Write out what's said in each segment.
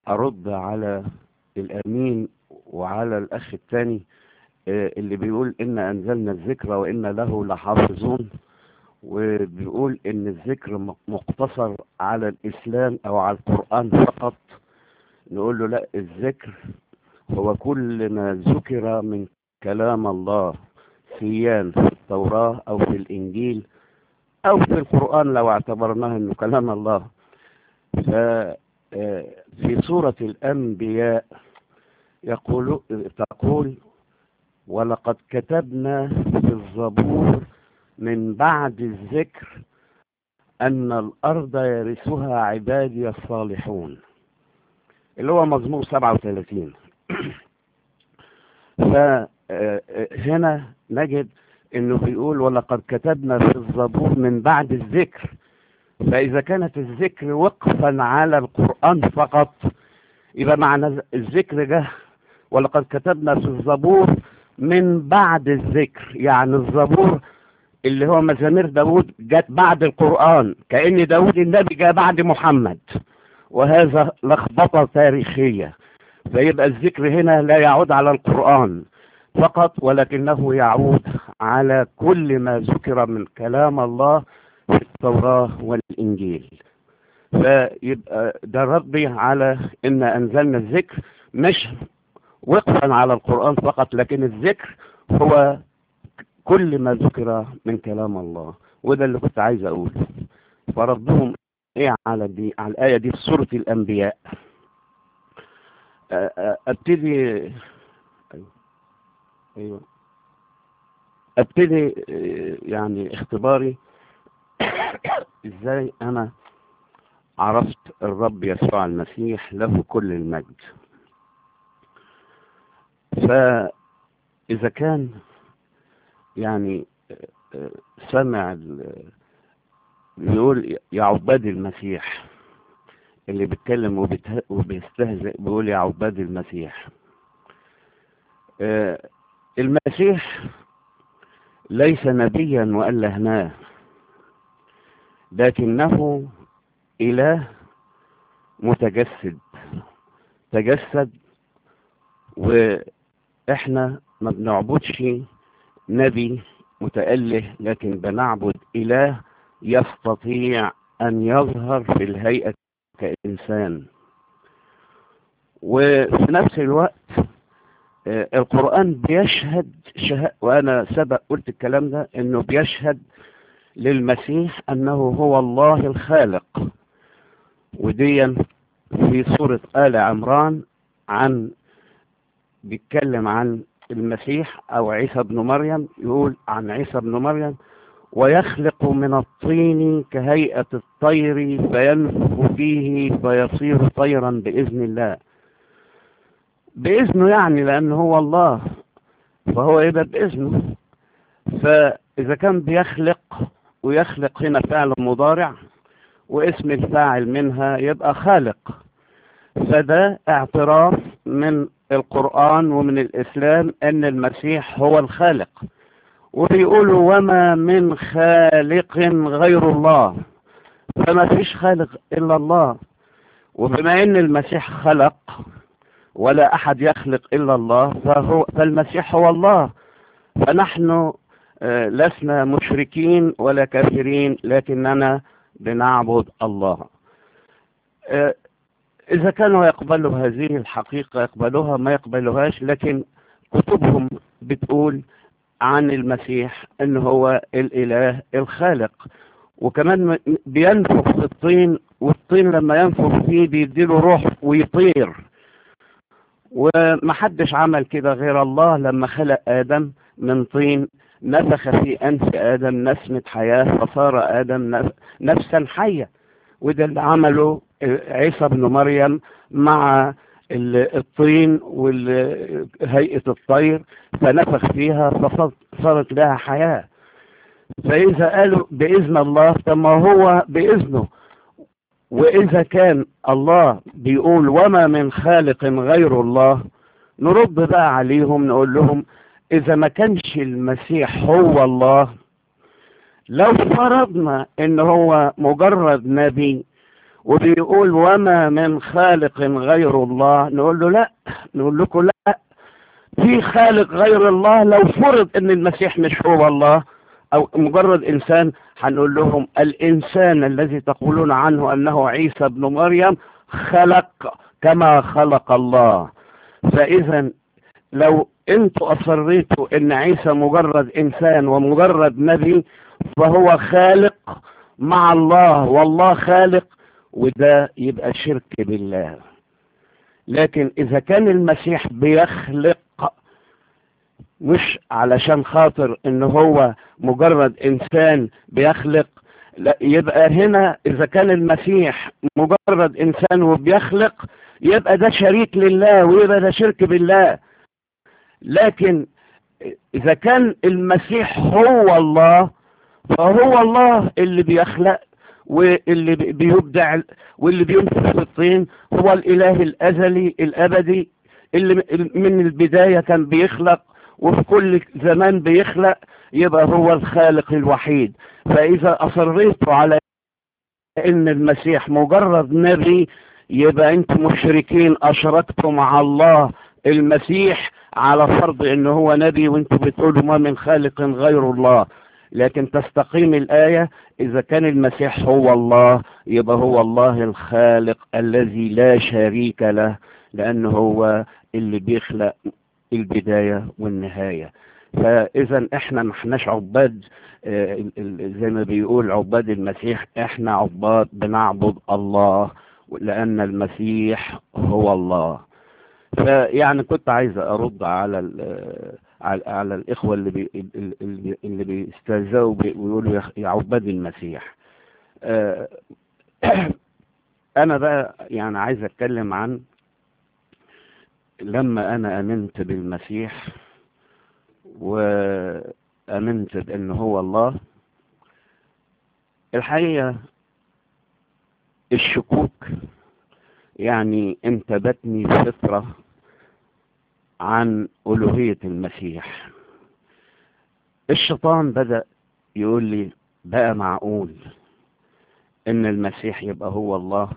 ارد على الامين وعلى الاخ الثاني اللي بيقول ان انزلنا الذكر وان له لحافظون وبيقول ان الذكر مقتصر على الاسلام او على القرآن فقط نقول له لا الذكر هو كل ما ذكر من كلام الله سيان في التوراة او في الانجيل او في القرآن لو اعتبرناه انه كلام الله ففي سورة الانبياء يقول تقول ولقد كتبنا في الزبور من بعد الذكر أن الأرض يرثها عبادي الصالحون اللي هو مزمور 37 فهنا نجد انه بيقول ولقد كتبنا في الزبور من بعد الذكر فإذا كانت الذكر وقفا على القرآن فقط يبقى معنى الذكر جه ولقد كتبنا في الزبور من بعد الذكر يعني الزبور اللي هو مزامير داود جت بعد القرآن كأن داود النبي جاء بعد محمد وهذا لخبطة تاريخية فيبقى الذكر هنا لا يعود على القرآن فقط ولكنه يعود على كل ما ذكر من كلام الله في التوراة والإنجيل فيبقى ده ردي على ان انزلنا الذكر مش وقفا على القرآن فقط لكن الذكر هو كل ما ذكر من كلام الله وده اللي كنت عايز اقوله فردهم ايه على دي على الآية دي في سورة الأنبياء ابتدي ايوه ابتدي يعني اختباري ازاي انا عرفت الرب يسوع المسيح له كل المجد فإذا كان يعني سمع بيقول يا عباد المسيح اللي بيتكلم وبيستهزئ بيقول يا عباد المسيح المسيح ليس نبيا وألهناه لكنه إله متجسد تجسد وإحنا ما بنعبدش نبي متأله لكن بنعبد إله يستطيع أن يظهر في الهيئة كإنسان وفي نفس الوقت القرآن بيشهد شه... وأنا سبق قلت الكلام ده إنه بيشهد للمسيح أنه هو الله الخالق وديا في سورة آل عمران عن بيتكلم عن المسيح أو عيسى بن مريم يقول عن عيسى بن مريم ويخلق من الطين كهيئة الطير فينفخ فيه فيصير طيرا بإذن الله بإذنه يعني لأنه هو الله فهو يبقى بإذنه فإذا كان بيخلق ويخلق هنا فعل مضارع واسم الفاعل منها يبقى خالق فده اعتراف من القرآن ومن الإسلام أن المسيح هو الخالق ويقولوا وما من خالق غير الله فما فيش خالق إلا الله وبما أن المسيح خلق ولا أحد يخلق إلا الله فهو فالمسيح هو الله فنحن لسنا مشركين ولا كافرين لكننا بنعبد الله إذا كانوا يقبلوا هذه الحقيقة يقبلوها ما يقبلوهاش لكن كتبهم بتقول عن المسيح ان هو الاله الخالق وكمان بينفخ في الطين والطين لما ينفخ فيه بيديله روح ويطير ومحدش عمل كده غير الله لما خلق ادم من طين نفخ في انف ادم نسمة حياة فصار ادم نفسا حية وده اللي عمله عيسى بن مريم مع الطين وهيئة الطير فنفخ فيها فصارت لها حياة فإذا قالوا بإذن الله فما هو بإذنه وإذا كان الله بيقول وما من خالق غير الله نرد بقى عليهم نقول لهم إذا ما كانش المسيح هو الله لو فرضنا إن هو مجرد نبي وبيقول وما من خالق غير الله نقول له لا نقول لكم لا في خالق غير الله لو فرض ان المسيح مش هو الله او مجرد انسان هنقول لهم الانسان الذي تقولون عنه انه عيسى ابن مريم خلق كما خلق الله فاذا لو انتوا اصريتوا ان عيسى مجرد انسان ومجرد نبي فهو خالق مع الله والله خالق وده يبقى شرك بالله لكن اذا كان المسيح بيخلق مش علشان خاطر ان هو مجرد انسان بيخلق لا يبقى هنا اذا كان المسيح مجرد انسان وبيخلق يبقى ده شريك لله ويبقى ده شرك بالله لكن اذا كان المسيح هو الله فهو الله اللي بيخلق واللي بيبدع واللي بينفخ في الطين هو الاله الازلي الابدي اللي من البداية كان بيخلق وفي كل زمان بيخلق يبقى هو الخالق الوحيد فاذا اصريتوا على ان المسيح مجرد نبي يبقى انتم مشركين اشركتوا مع الله المسيح على فرض ان هو نبي وانتم بتقولوا ما من خالق غير الله لكن تستقيم الآية إذا كان المسيح هو الله يبقى هو الله الخالق الذي لا شريك له لأنه هو اللي بيخلق البداية والنهاية فإذا إحنا ما احناش عباد زي ما بيقول عباد المسيح إحنا عباد بنعبد الله لأن المسيح هو الله فيعني كنت عايز أرد على على, على الإخوة اللي بي اللي, اللي بيستهزئوا ويقولوا يا عباد المسيح أنا بقى يعني عايز أتكلم عن لما أنا أمنت بالمسيح وأمنت بأنه هو الله الحقيقة الشكوك يعني انتبتني فترة عن ألوهية المسيح الشيطان بدأ يقول لي بقى معقول ان المسيح يبقى هو الله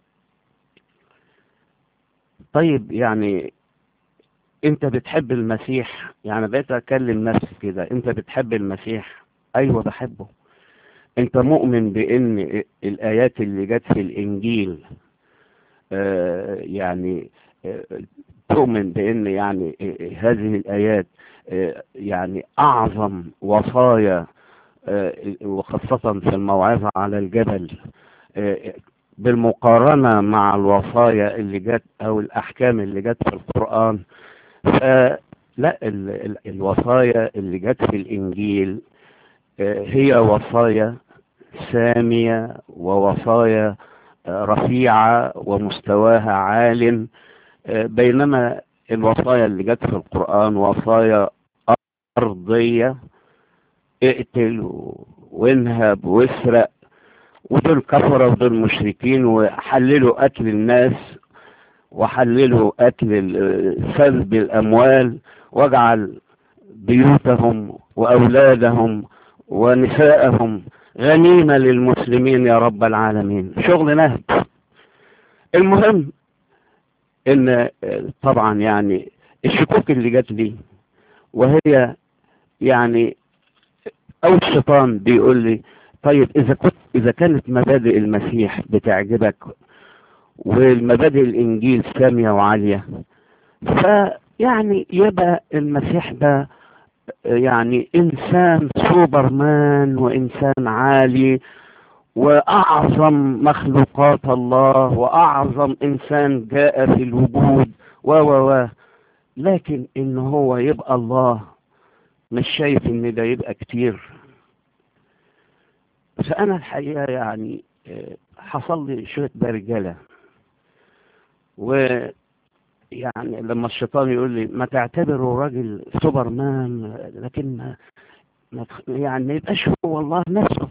طيب يعني انت بتحب المسيح يعني بقيت اكلم نفسي كده انت بتحب المسيح ايوه بحبه انت مؤمن بان الايات اللي جت في الانجيل آه يعني آه تؤمن بان يعني هذه الايات يعني اعظم وصايا وخاصة في الموعظة على الجبل بالمقارنة مع الوصايا اللي جت او الاحكام اللي جت في القرآن لا الوصايا اللي جت في الانجيل هي وصايا سامية ووصايا رفيعة ومستواها عال بينما الوصايا اللي جت في القرآن وصايا أرضية اقتل وانهب واسرق ودول كفرة ودول مشركين وحللوا قتل الناس وحللوا قتل سلب الأموال واجعل بيوتهم وأولادهم ونساءهم غنيمة للمسلمين يا رب العالمين شغل نهب المهم ان طبعا يعني الشكوك اللي جات لي وهي يعني او الشيطان بيقول لي طيب اذا كنت اذا كانت مبادئ المسيح بتعجبك والمبادئ الانجيل سامية وعالية فيعني يبقى المسيح ده يعني انسان سوبرمان وانسان عالي واعظم مخلوقات الله واعظم انسان جاء في الوجود و و و لكن ان هو يبقى الله مش شايف ان ده يبقى كتير فانا الحقيقة يعني حصل لي شوية برجلة ويعني لما الشيطان يقول لي ما تعتبره راجل سوبرمان لكن ما ما يعني ما يبقاش هو الله نفسه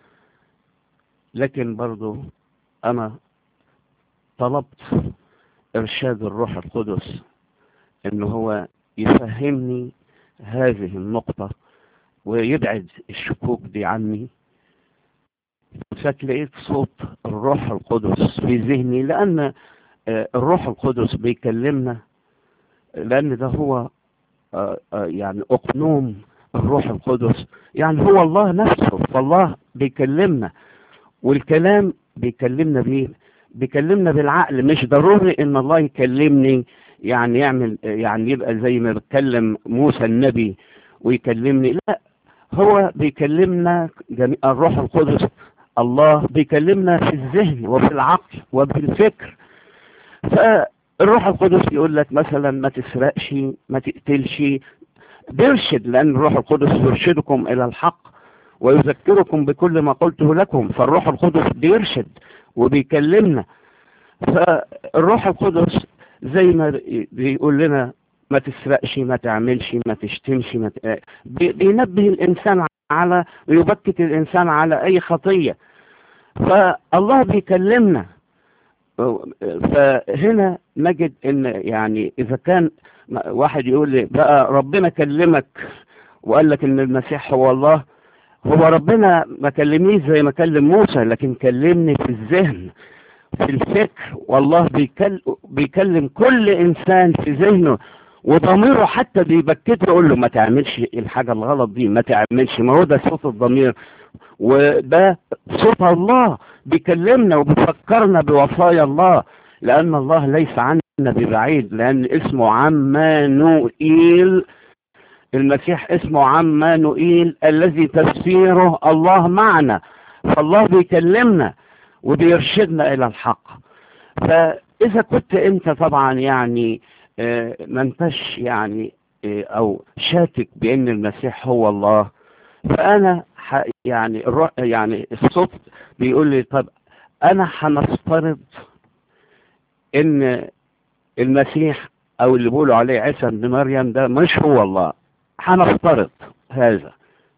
لكن برضو انا طلبت ارشاد الروح القدس ان هو يفهمني هذه النقطة ويبعد الشكوك دي عني فتلاقيت صوت الروح القدس في ذهني لأن الروح القدس بيكلمنا لأن ده هو يعني أقنوم الروح القدس يعني هو الله نفسه فالله بيكلمنا والكلام بيكلمنا بيه بيكلمنا بالعقل مش ضروري ان الله يكلمني يعني يعمل يعني يبقى زي ما بيتكلم موسى النبي ويكلمني لا هو بيكلمنا جميع الروح القدس الله بيكلمنا في الذهن وفي العقل وفي الفكر فالروح القدس يقول لك مثلا ما تسرقش ما تقتلش بيرشد لأن الروح القدس يرشدكم إلى الحق ويذكركم بكل ما قلته لكم فالروح القدس بيرشد وبيكلمنا فالروح القدس زي ما بيقول لنا ما تسرقش ما تعملش ما تشتمش ما ت... بينبه الإنسان على ويبكت الإنسان على أي خطية فالله بيكلمنا فهنا نجد ان يعني اذا كان واحد يقول لي بقى ربنا كلمك وقال لك ان المسيح هو الله هو ربنا ما كلمنيش زي ما كلم موسى لكن كلمني في الذهن في الفكر والله بيكلم, بيكلم كل انسان في ذهنه وضميره حتى بيبكته يقول له ما تعملش الحاجة الغلط دي ما تعملش ما هو ده صوت الضمير وده صوت الله بيكلمنا وبيفكرنا بوصايا الله لأن الله ليس عنا ببعيد لأن اسمه عمانوئيل المسيح اسمه عمانوئيل الذي تفسيره الله معنا فالله بيكلمنا وبيرشدنا إلى الحق فإذا كنت أنت طبعا يعني ما انتش يعني أو شاكك بأن المسيح هو الله فأنا يعني الروح يعني الصوت بيقول لي طب انا هنفترض ان المسيح او اللي بيقولوا عليه عيسى بن مريم ده مش هو الله هنفترض هذا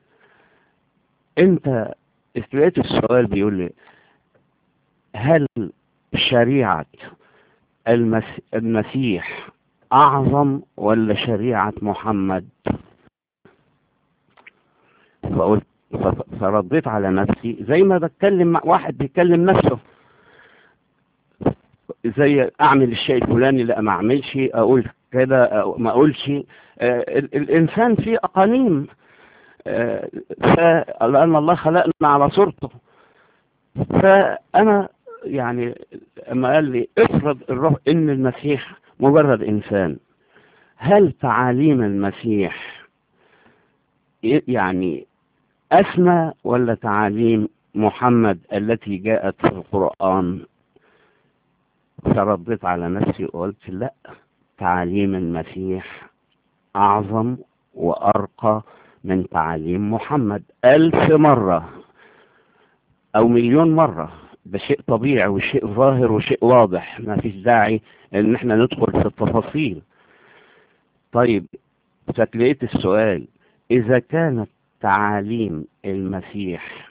انت استويت السؤال بيقول لي هل شريعة المسيح اعظم ولا شريعة محمد فقلت فرديت على نفسي زي ما بتكلم مع واحد بيكلم نفسه زي اعمل الشيء الفلاني لا ما اعملش اقول كده ما اقولش آه الانسان فيه اقانيم آه لان الله خلقنا على صورته فانا يعني اما قال لي افرض الروح ان المسيح مجرد انسان هل تعاليم المسيح يعني أسمى ولا تعاليم محمد التي جاءت في القرآن فرديت على نفسي وقلت لا تعاليم المسيح أعظم وأرقى من تعاليم محمد ألف مرة أو مليون مرة ده شيء طبيعي وشيء ظاهر وشيء واضح ما فيش داعي ان احنا ندخل في التفاصيل طيب فتلاقيت السؤال اذا كانت تعاليم المسيح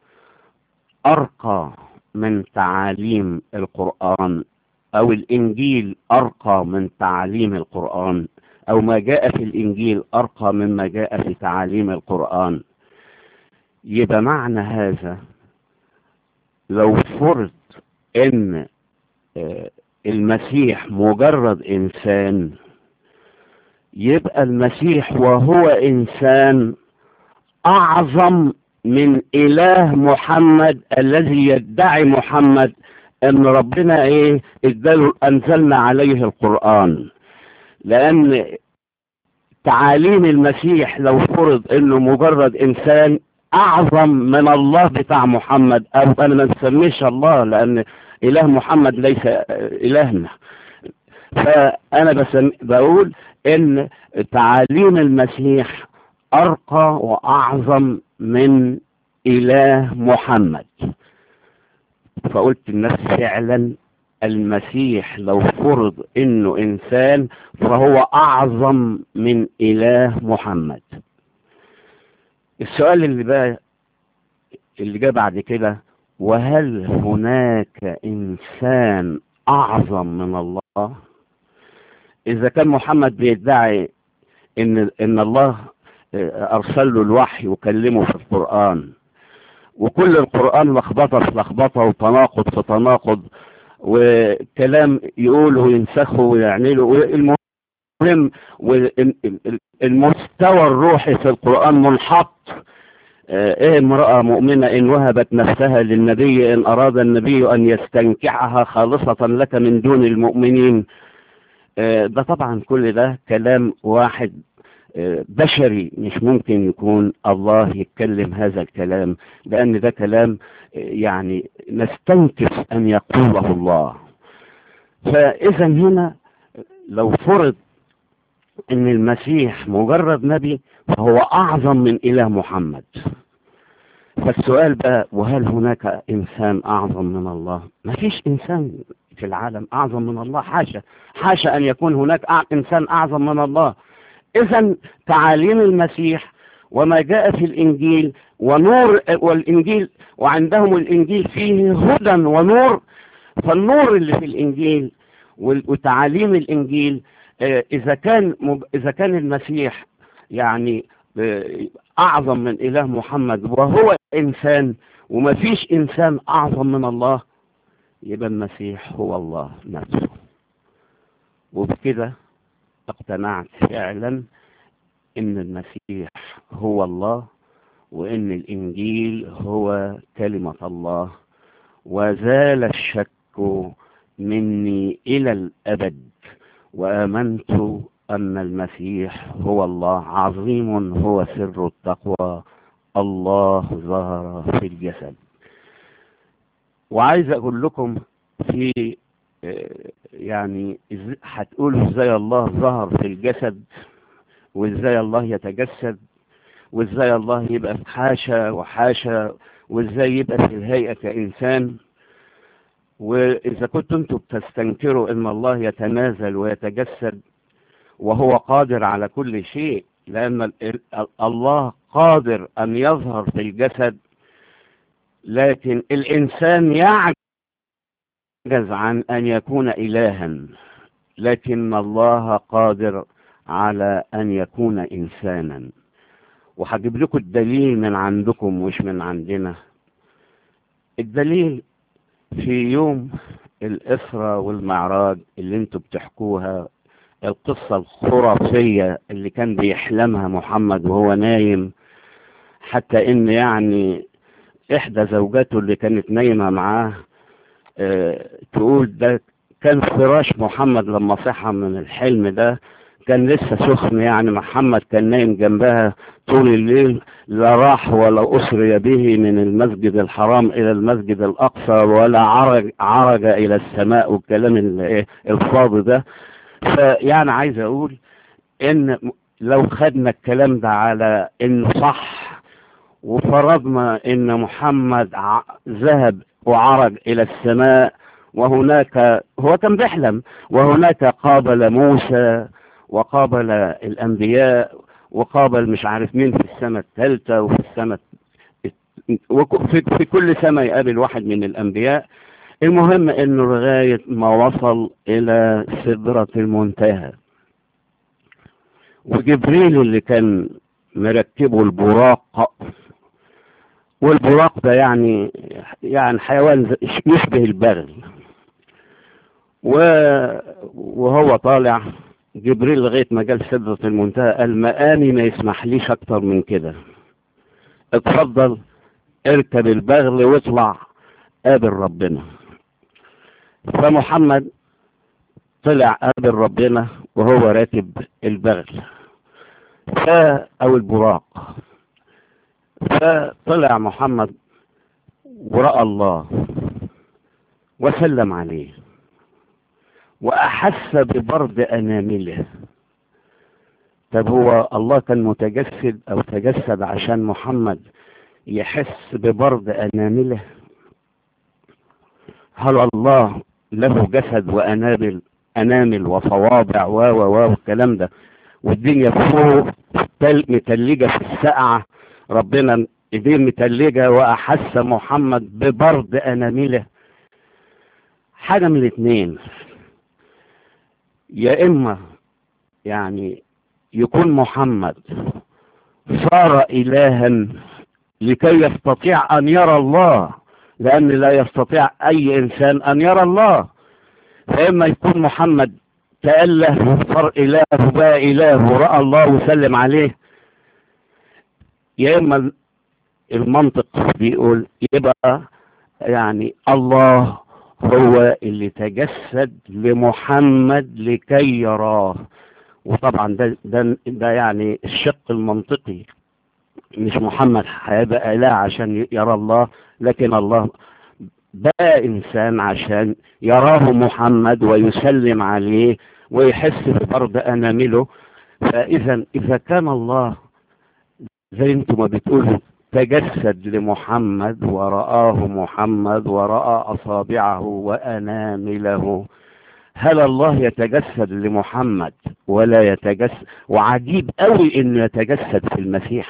أرقى من تعاليم القرآن أو الإنجيل أرقى من تعاليم القرآن أو ما جاء في الإنجيل أرقى مما جاء في تعاليم القرآن يبقى معنى هذا لو فرض ان المسيح مجرد انسان يبقى المسيح وهو انسان اعظم من اله محمد الذي يدعي محمد ان ربنا ايه اداله انزلنا عليه القرآن لان تعاليم المسيح لو فرض انه مجرد انسان اعظم من الله بتاع محمد او انا ما نسميش الله لان اله محمد ليس الهنا فانا بسم بقول ان تعاليم المسيح ارقى واعظم من اله محمد فقلت لنفسي فعلا المسيح لو فرض انه انسان فهو اعظم من اله محمد السؤال اللي بقى اللي جاء بعد كده وهل هناك انسان اعظم من الله اذا كان محمد بيدعي ان ان الله ارسل له الوحي وكلمه في القرآن وكل القرآن لخبطة في لخبطة وتناقض في تناقض وكلام يقوله وينسخه ويعمله المهم والمستوى الروحي في القرآن منحط ايه امرأة مؤمنة ان وهبت نفسها للنبي ان اراد النبي ان يستنكحها خالصة لك من دون المؤمنين ده طبعا كل ده كلام واحد بشري مش ممكن يكون الله يتكلم هذا الكلام لأن ده كلام يعني نستنكف أن يقوله الله فإذا هنا لو فرض أن المسيح مجرد نبي فهو أعظم من إله محمد فالسؤال بقى وهل هناك إنسان أعظم من الله ما فيش إنسان في العالم أعظم من الله حاشا حاشا أن يكون هناك إنسان أعظم من الله إذا تعاليم المسيح وما جاء في الإنجيل ونور والإنجيل وعندهم الإنجيل فيه هدى ونور فالنور اللي في الإنجيل وتعاليم الإنجيل إذا كان إذا كان المسيح يعني أعظم من إله محمد وهو إنسان وما فيش إنسان أعظم من الله يبقى المسيح هو الله نفسه وبكده اقتنعت فعلا ان المسيح هو الله وان الانجيل هو كلمة الله وزال الشك مني الى الابد وامنت ان المسيح هو الله عظيم هو سر التقوى الله ظهر في الجسد وعايز اقول لكم في يعني هتقولوا ازاي الله ظهر في الجسد وازاي الله يتجسد وازاي الله يبقى في حاشا وحاشا وازاي يبقى في الهيئة كإنسان وإذا كنتم انتم بتستنكروا ان الله يتنازل ويتجسد وهو قادر على كل شيء لأن الله قادر أن يظهر في الجسد لكن الإنسان يعجز يعجز عن أن يكون إلها لكن الله قادر على أن يكون إنسانا وهجيب لكم الدليل من عندكم مش من عندنا الدليل في يوم الإسرة والمعراج اللي انتوا بتحكوها القصة الخرافية اللي كان بيحلمها محمد وهو نايم حتى ان يعني احدى زوجاته اللي كانت نايمة معاه اه تقول ده كان فراش محمد لما صحى من الحلم ده كان لسه سخن يعني محمد كان نايم جنبها طول الليل لا راح ولا أسري به من المسجد الحرام إلى المسجد الأقصى ولا عرج, عرج إلى السماء والكلام الفاضي ده فيعني عايز أقول إن لو خدنا الكلام ده على إنه صح وفرضنا إن محمد ذهب وعرج إلى السماء وهناك هو كان بيحلم وهناك قابل موسى وقابل الأنبياء وقابل مش عارف مين في السنة الثالثة وفي السنة في, في كل سنة يقابل واحد من الأنبياء المهم انه لغاية ما وصل الى سدرة المنتهى وجبريل اللي كان مركبه البراق والبراق ده يعني يعني حيوان يشبه البغل وهو طالع جبريل لغاية ما جال سدرة المنتهى قال مقامي ما يسمحليش اكتر من كده اتفضل اركب البغل واطلع قابل ربنا فمحمد طلع قابل ربنا وهو راكب البغل ف او البراق فطلع محمد ورأى الله وسلم عليه وأحس ببرد أنامله طب هو الله كان متجسد أو تجسد عشان محمد يحس ببرد أنامله هل الله له جسد وأنابل أنامل وصوابع و و و والكلام ده والدنيا فوق متلجة في السقعة ربنا ايديه متلجة وأحس محمد ببرد أنامله حاجة من الاثنين يا إما يعني يكون محمد صار إلها لكي يستطيع أن يرى الله لأن لا يستطيع أي إنسان أن يرى الله فإما يكون محمد تأله صار إله بقى إله ورأى الله وسلم عليه يا إما المنطق بيقول يبقى يعني الله هو اللي تجسد لمحمد لكي يراه وطبعا ده, ده, ده يعني الشق المنطقي مش محمد هيبقى إله عشان يرى الله لكن الله بقى إنسان عشان يراه محمد ويسلم عليه ويحس ببرد أنامله فإذا إذا كان الله زي انتم ما بتقولوا تجسد لمحمد ورآه محمد ورأى أصابعه وأنامله هل الله يتجسد لمحمد ولا يتجسد وعجيب قوي انه يتجسد في المسيح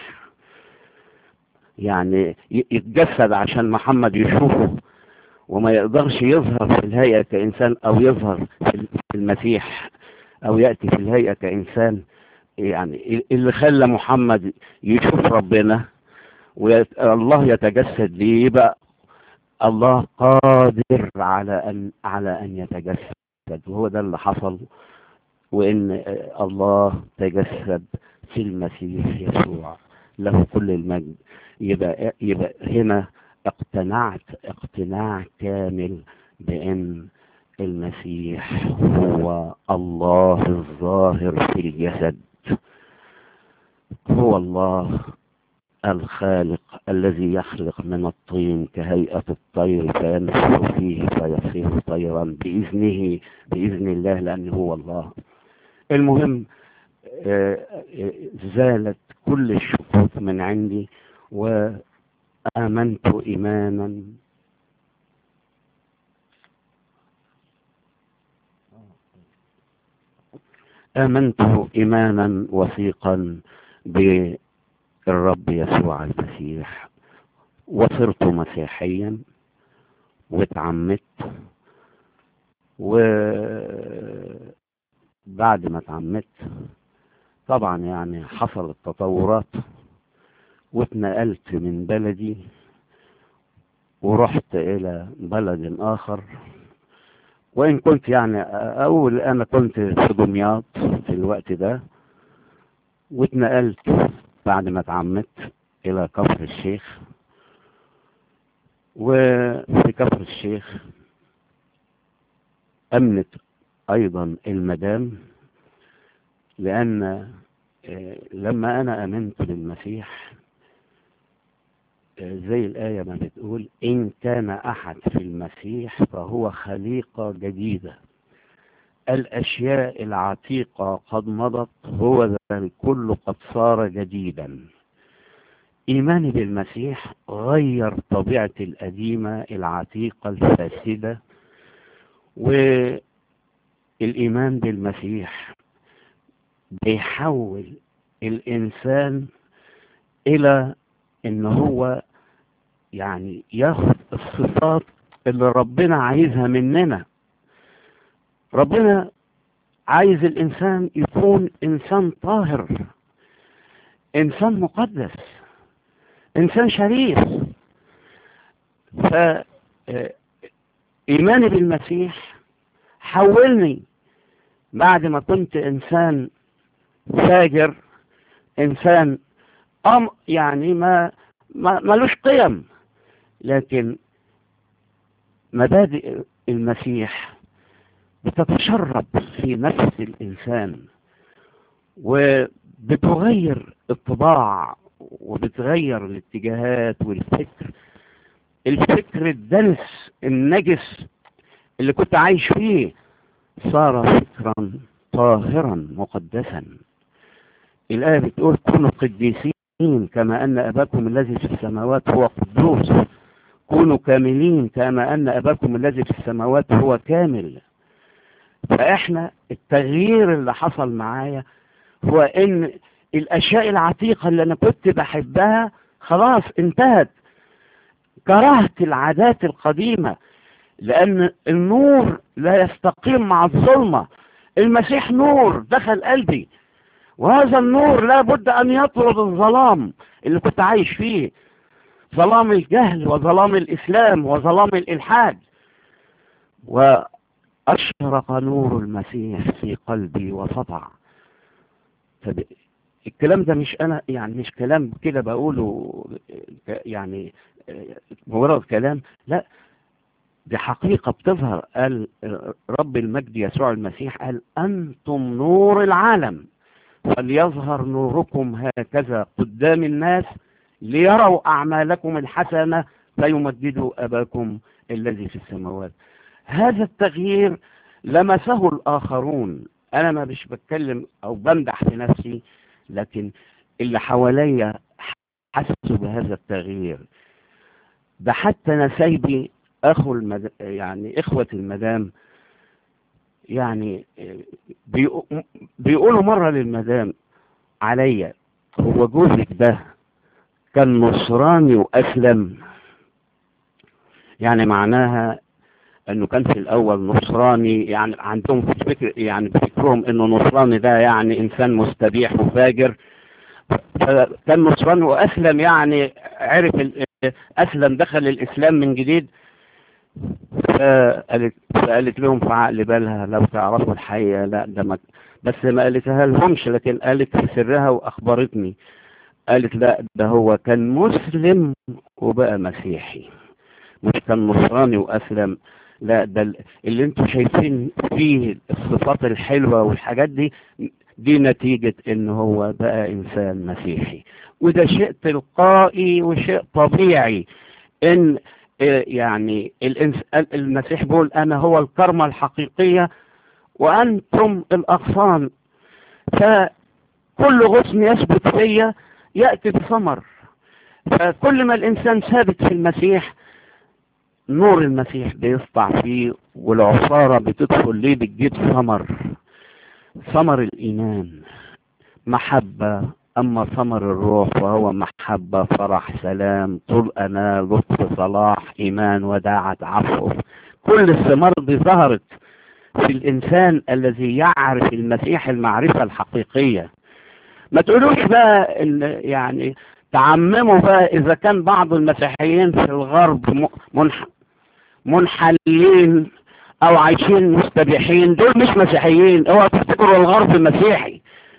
يعني يتجسد عشان محمد يشوفه وما يقدرش يظهر في الهيئة كإنسان أو يظهر في المسيح أو يأتي في الهيئة كإنسان يعني اللي خلى محمد يشوف ربنا والله يتجسد ليه يبقى الله قادر على أن على أن يتجسد وهو ده اللي حصل وإن الله تجسد في المسيح يسوع له كل المجد يبقى يبقى هنا اقتنعت اقتناع كامل بأن المسيح هو الله الظاهر في الجسد هو الله الخالق الذي يخلق من الطين كهيئة الطير فينفخ فيه فيصير طيرا بإذنه بإذن الله لأنه هو الله المهم زالت كل الشكوك من عندي وآمنت إيمانا آمنت إيمانا وثيقا بالرب يسوع المسيح وصرت مسيحيا واتعمدت وبعد ما اتعمدت طبعا يعني حصلت تطورات واتنقلت من بلدي ورحت الى بلد اخر وان كنت يعني اول انا كنت في دمياط في الوقت ده واتنقلت بعد ما اتعمدت الى كفر الشيخ وفي كفر الشيخ امنت ايضا المدام لان لما انا امنت بالمسيح زي الآية ما بتقول إن كان أحد في المسيح فهو خليقة جديدة الأشياء العتيقة قد مضت هو ذا الكل قد صار جديدا إيماني بالمسيح غير طبيعتي القديمة العتيقة الفاسدة والإيمان بالمسيح بيحول الإنسان إلى ان هو يعني ياخد الصفات اللي ربنا عايزها مننا ربنا عايز الانسان يكون انسان طاهر انسان مقدس انسان شريف ف ايماني بالمسيح حولني بعد ما كنت انسان فاجر انسان أم يعني ما ما ملوش قيم لكن مبادئ المسيح بتتشرب في نفس الإنسان وبتغير الطباع وبتغير الاتجاهات والفكر الفكر الدنس النجس اللي كنت عايش فيه صار فكرا طاهرا مقدسا الآية بتقول كونوا قديسين كما أن أباكم الذي في السماوات هو قدوس كونوا كاملين كما أن أباكم الذي في السماوات هو كامل فإحنا التغيير اللي حصل معايا هو إن الأشياء العتيقة اللي أنا كنت بحبها خلاص انتهت كرهت العادات القديمة لأن النور لا يستقيم مع الظلمة المسيح نور دخل قلبي وهذا النور لا بد أن يطرد الظلام اللي كنت عايش فيه ظلام الجهل وظلام الإسلام وظلام الإلحاد وأشرق نور المسيح في قلبي وسطع الكلام ده مش أنا يعني مش كلام كده بقوله يعني مجرد كلام لا دي حقيقة بتظهر قال رب المجد يسوع المسيح قال أنتم نور العالم فليظهر نوركم هكذا قدام الناس ليروا أعمالكم الحسنة فيمجدوا أباكم الذي في السماوات هذا التغيير لمسه الآخرون أنا ما مش بتكلم أو بمدح في نفسي لكن اللي حواليا حسوا بهذا التغيير ده حتى نسايبي أخو المد... يعني إخوة المدام يعني بيقولوا مرة للمدام عليا هو جوزك ده كان نصراني وأسلم يعني معناها انه كان في الاول نصراني يعني عندهم في فكر يعني بفكرهم انه نصراني ده يعني انسان مستبيح وفاجر فكان نصراني واسلم يعني عرف اسلم دخل الاسلام من جديد فقالت, فقالت لهم في عقل بالها لو تعرفوا الحقيقة لا ده ما بس ما قالتها لهمش لكن قالت في سرها واخبرتني قالت لا ده هو كان مسلم وبقى مسيحي مش كان نصراني واسلم لا ده اللي انتوا شايفين فيه الصفات الحلوة والحاجات دي دي نتيجة ان هو بقى انسان مسيحي وده شيء تلقائي وشيء طبيعي ان يعني المسيح بيقول انا هو الكرمة الحقيقية وانتم الاغصان فكل غصن يثبت فيا يأتي بثمر فكل ما الانسان ثابت في المسيح نور المسيح بيسطع فيه والعصارة بتدخل ليه بتجيب ثمر ثمر الإيمان محبة أما ثمر الروح فهو محبة فرح سلام طول أنا لطف صلاح إيمان وداعة عفو كل الثمار دي ظهرت في الإنسان الذي يعرف المسيح المعرفة الحقيقية ما تقولوش بقى إن يعني تعمموا بقى إذا كان بعض المسيحيين في الغرب منح منحلين او عايشين مستبيحين دول مش مسيحيين اوعى تفتكروا الغرب مسيحي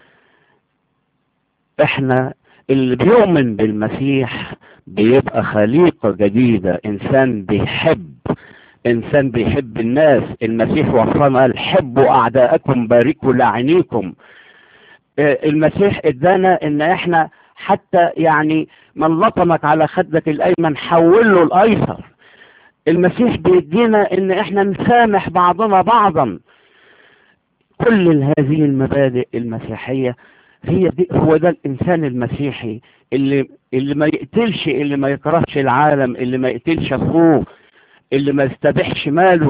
احنا اللي بيؤمن بالمسيح بيبقى خليقة جديدة انسان بيحب انسان بيحب الناس المسيح وصلنا قال حبوا اعداءكم باركوا لاعنيكم المسيح ادانا ان احنا حتى يعني من لطمك على خدك الايمن حول له الايسر المسيح بيدينا ان احنا نسامح بعضنا بعضا كل هذه المبادئ المسيحية هي دي هو ده الانسان المسيحي اللي اللي ما يقتلش اللي ما يكرهش العالم اللي ما يقتلش اخوه اللي ما يستبيحش ماله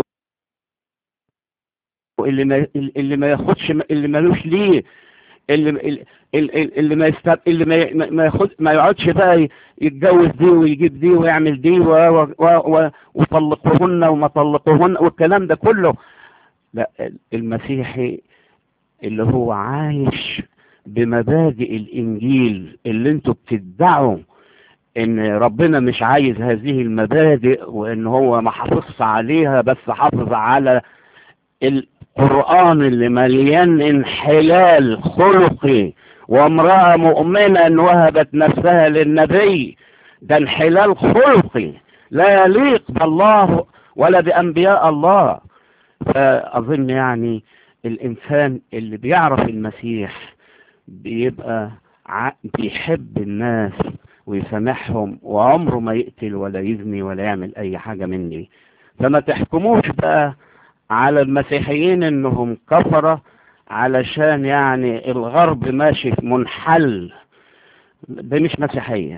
اللي ما اللي ما ياخدش اللي مالوش ليه اللي اللي, اللي ما يستب... اللي ما ما ياخد ما يقعدش بقى يتجوز دي ويجيب دي ويعمل دي و... و... و... وطلقوهن وما طلقوهن والكلام ده كله لا المسيحي اللي هو عايش بمبادئ الانجيل اللي انتوا بتدعوا ان ربنا مش عايز هذه المبادئ وان هو ما حافظش عليها بس حافظ على القرآن اللي مليان انحلال خلقي وامرأة مؤمنة وهبت نفسها للنبي ده انحلال خلقي لا يليق بالله ولا بأنبياء الله فأظن يعني الإنسان اللي بيعرف المسيح بيبقى بيحب الناس ويسامحهم وعمره ما يقتل ولا يزني ولا يعمل أي حاجة مني فما تحكموش بقى على المسيحيين انهم كفرة علشان يعني الغرب ماشي منحل ده مش مسيحية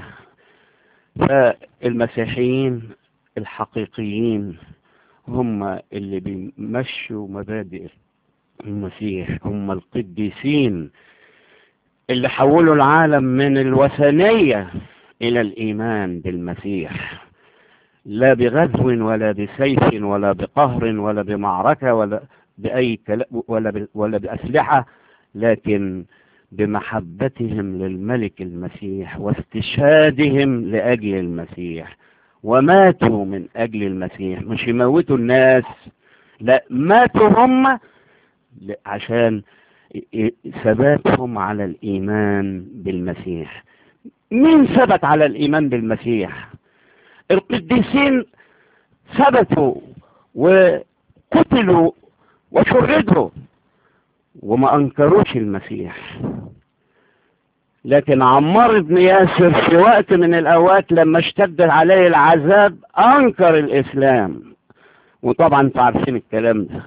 فالمسيحيين الحقيقيين هم اللي بيمشوا مبادئ المسيح هم القديسين اللي حولوا العالم من الوثنية الى الايمان بالمسيح لا بغزو ولا بسيف ولا بقهر ولا بمعركة ولا بأي كلام ولا, ب... ولا بأسلحة لكن بمحبتهم للملك المسيح واستشهادهم لأجل المسيح وماتوا من أجل المسيح مش يموتوا الناس لا ماتوا هم عشان ثباتهم على الإيمان بالمسيح مين ثبت على الإيمان بالمسيح القديسين ثبتوا وقتلوا وشردوا وما أنكروش المسيح لكن عمار بن ياسر في وقت من الأوقات لما اشتد عليه العذاب أنكر الإسلام وطبعا انتوا عارفين الكلام ده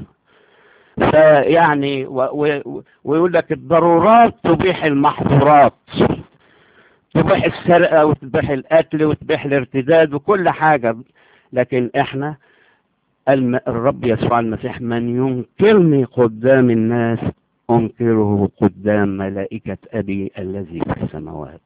فيعني ويقول لك الضرورات تبيح المحظورات تبيح السرقة وتبيح القتل وتبيح الارتداد وكل حاجة لكن احنا الرب يسوع المسيح من ينكرني قدام الناس أنكره قدام ملائكة أبي الذي في السماوات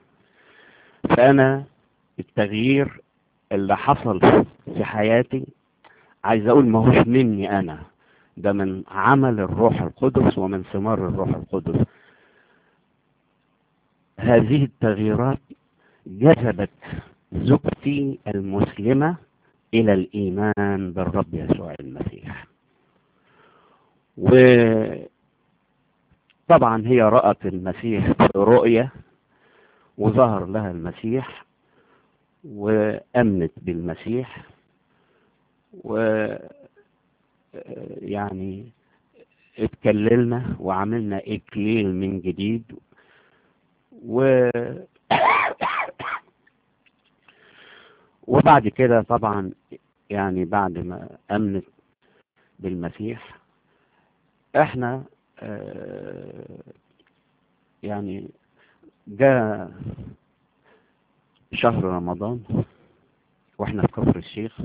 فأنا التغيير اللي حصل في حياتي عايز أقول ما هوش مني أنا ده من عمل الروح القدس ومن ثمار الروح القدس هذه التغييرات جذبت زوجتي المسلمة إلى الإيمان بالرب يسوع المسيح وطبعا هي رأت المسيح في رؤية وظهر لها المسيح وأمنت بالمسيح و يعني اتكللنا وعملنا اكليل من جديد و وبعد كده طبعا يعني بعد ما امنت بالمسيح احنا اه يعني جاء شهر رمضان واحنا في كفر الشيخ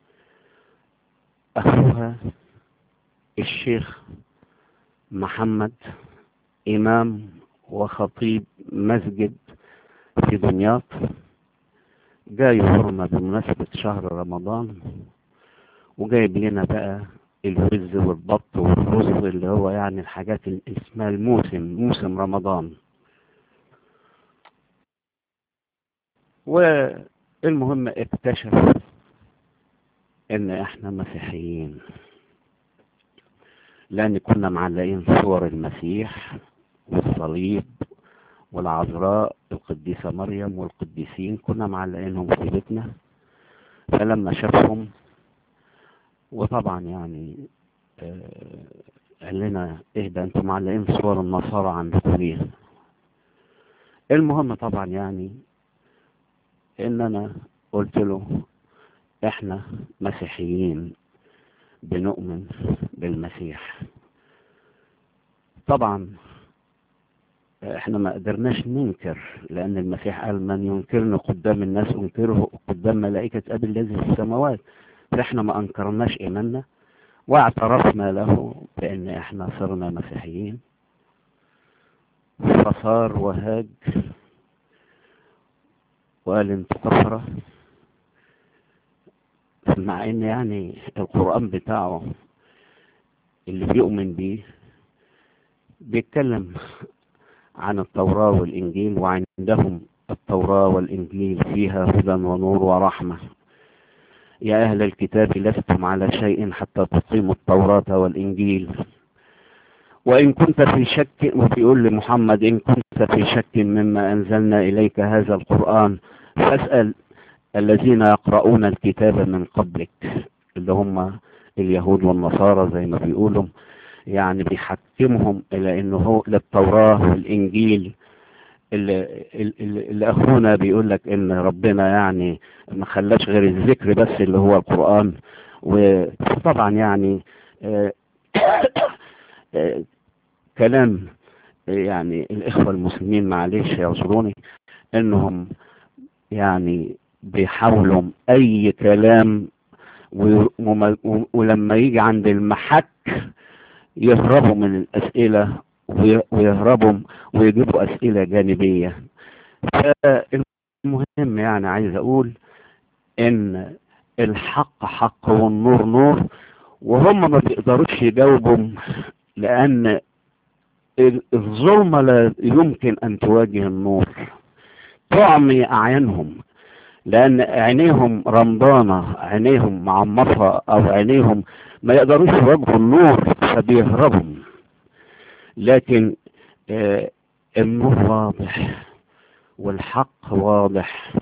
اخوها الشيخ محمد امام وخطيب مسجد في دمياط جاي يزورنا بمناسبة شهر رمضان وجايب لنا بقى الوز والبط والرز اللي هو يعني الحاجات اللي اسمها الموسم موسم رمضان والمهم اكتشف ان احنا مسيحيين لان كنا معلقين صور المسيح والصليب والعذراء القديسة مريم والقديسين كنا معلقينهم في بيتنا فلما شافهم وطبعا يعني آه قال لنا ايه ده انتوا معلقين صور النصارى عندكم ليه المهم طبعا يعني ان انا قلت له احنا مسيحيين بنؤمن بالمسيح طبعا احنا ما قدرناش ننكر لان المسيح قال من ينكرني قدام الناس انكره قدام ملائكة ابي الذي في السماوات فاحنا ما انكرناش ايماننا واعترفنا له بان احنا صرنا مسيحيين فصار وهاج وقال انت كفرة مع ان يعني القرآن بتاعه اللي بيؤمن بيه بيتكلم عن التوراة والإنجيل وعندهم التوراة والإنجيل فيها هدى ونور ورحمة يا أهل الكتاب لستم على شيء حتى تقيموا التوراة والإنجيل وإن كنت في شك وبيقول لمحمد إن كنت في شك مما أنزلنا إليك هذا القرآن فاسأل الذين يقرؤون الكتاب من قبلك اللي هم اليهود والنصارى زي ما بيقولوا يعني بيحكمهم الى انه هو للتوراة والانجيل اللي, اللي, اللي اخونا بيقول لك ان ربنا يعني ما خلاش غير الذكر بس اللي هو القرآن وطبعا يعني آه آه كلام يعني الاخوة المسلمين معلش يعذروني انهم يعني بيحاولوا اي كلام ولما يجي عند المحك يهربوا من الأسئلة ويهربوا ويجيبوا أسئلة جانبية فالمهم يعني عايز أقول إن الحق حق والنور نور وهم ما بيقدروش يجاوبوا لأن الظلمة لا يمكن أن تواجه النور تعمي أعينهم لأن عينيهم رمضانة عينيهم معمصة أو عينيهم ما يقدروش يواجهوا النور فبيهربوا لكن آه النور واضح والحق واضح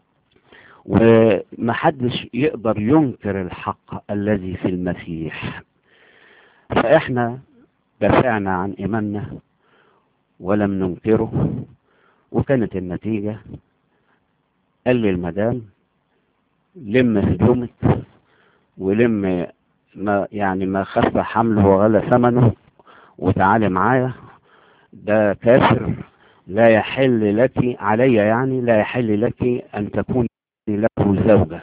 ومحدش يقدر ينكر الحق الذي في المسيح فإحنا دافعنا عن إيماننا ولم ننكره وكانت النتيجة قال لي المدام لم هدومك ولم ما يعني ما خف حمله وغلى ثمنه وتعالي معايا ده كافر لا يحل لك علي يعني لا يحل لك أن تكوني له زوجة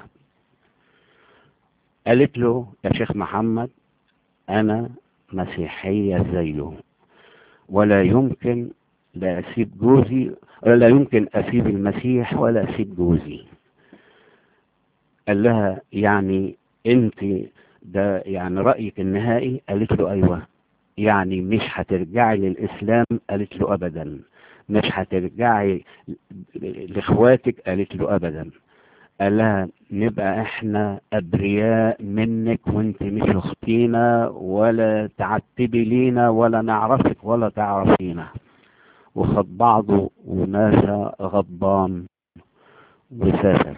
قالت له يا شيخ محمد أنا مسيحية زيه ولا يمكن لا أسيب جوزي ولا يمكن أسيب المسيح ولا أسيب جوزي قال لها يعني أنت ده يعني رأيك النهائي قالت له أيوة يعني مش هترجعي للإسلام قالت له أبدا مش هترجعي لاخواتك قالت له ابدا قال لها نبقى احنا ابرياء منك وانت مش اختينا ولا تعتبي لينا ولا نعرفك ولا تعرفينا وخد بعضه وماشى غضبان وسافر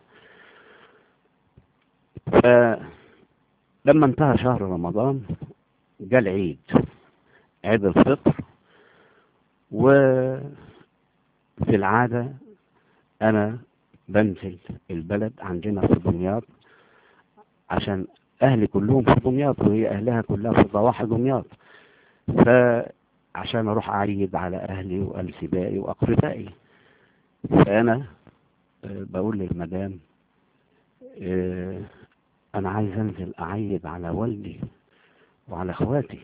فلما انتهى شهر رمضان جاء العيد عيد الفطر وفي العادة أنا بنزل البلد عندنا في دمياط عشان أهلي كلهم في دمياط وهي أهلها كلها في ضواحي دمياط فعشان أروح أعيد على أهلي وأنسبائي وأقربائي فأنا بقول للمدام أنا عايز أنزل أعيد على والدي وعلى إخواتي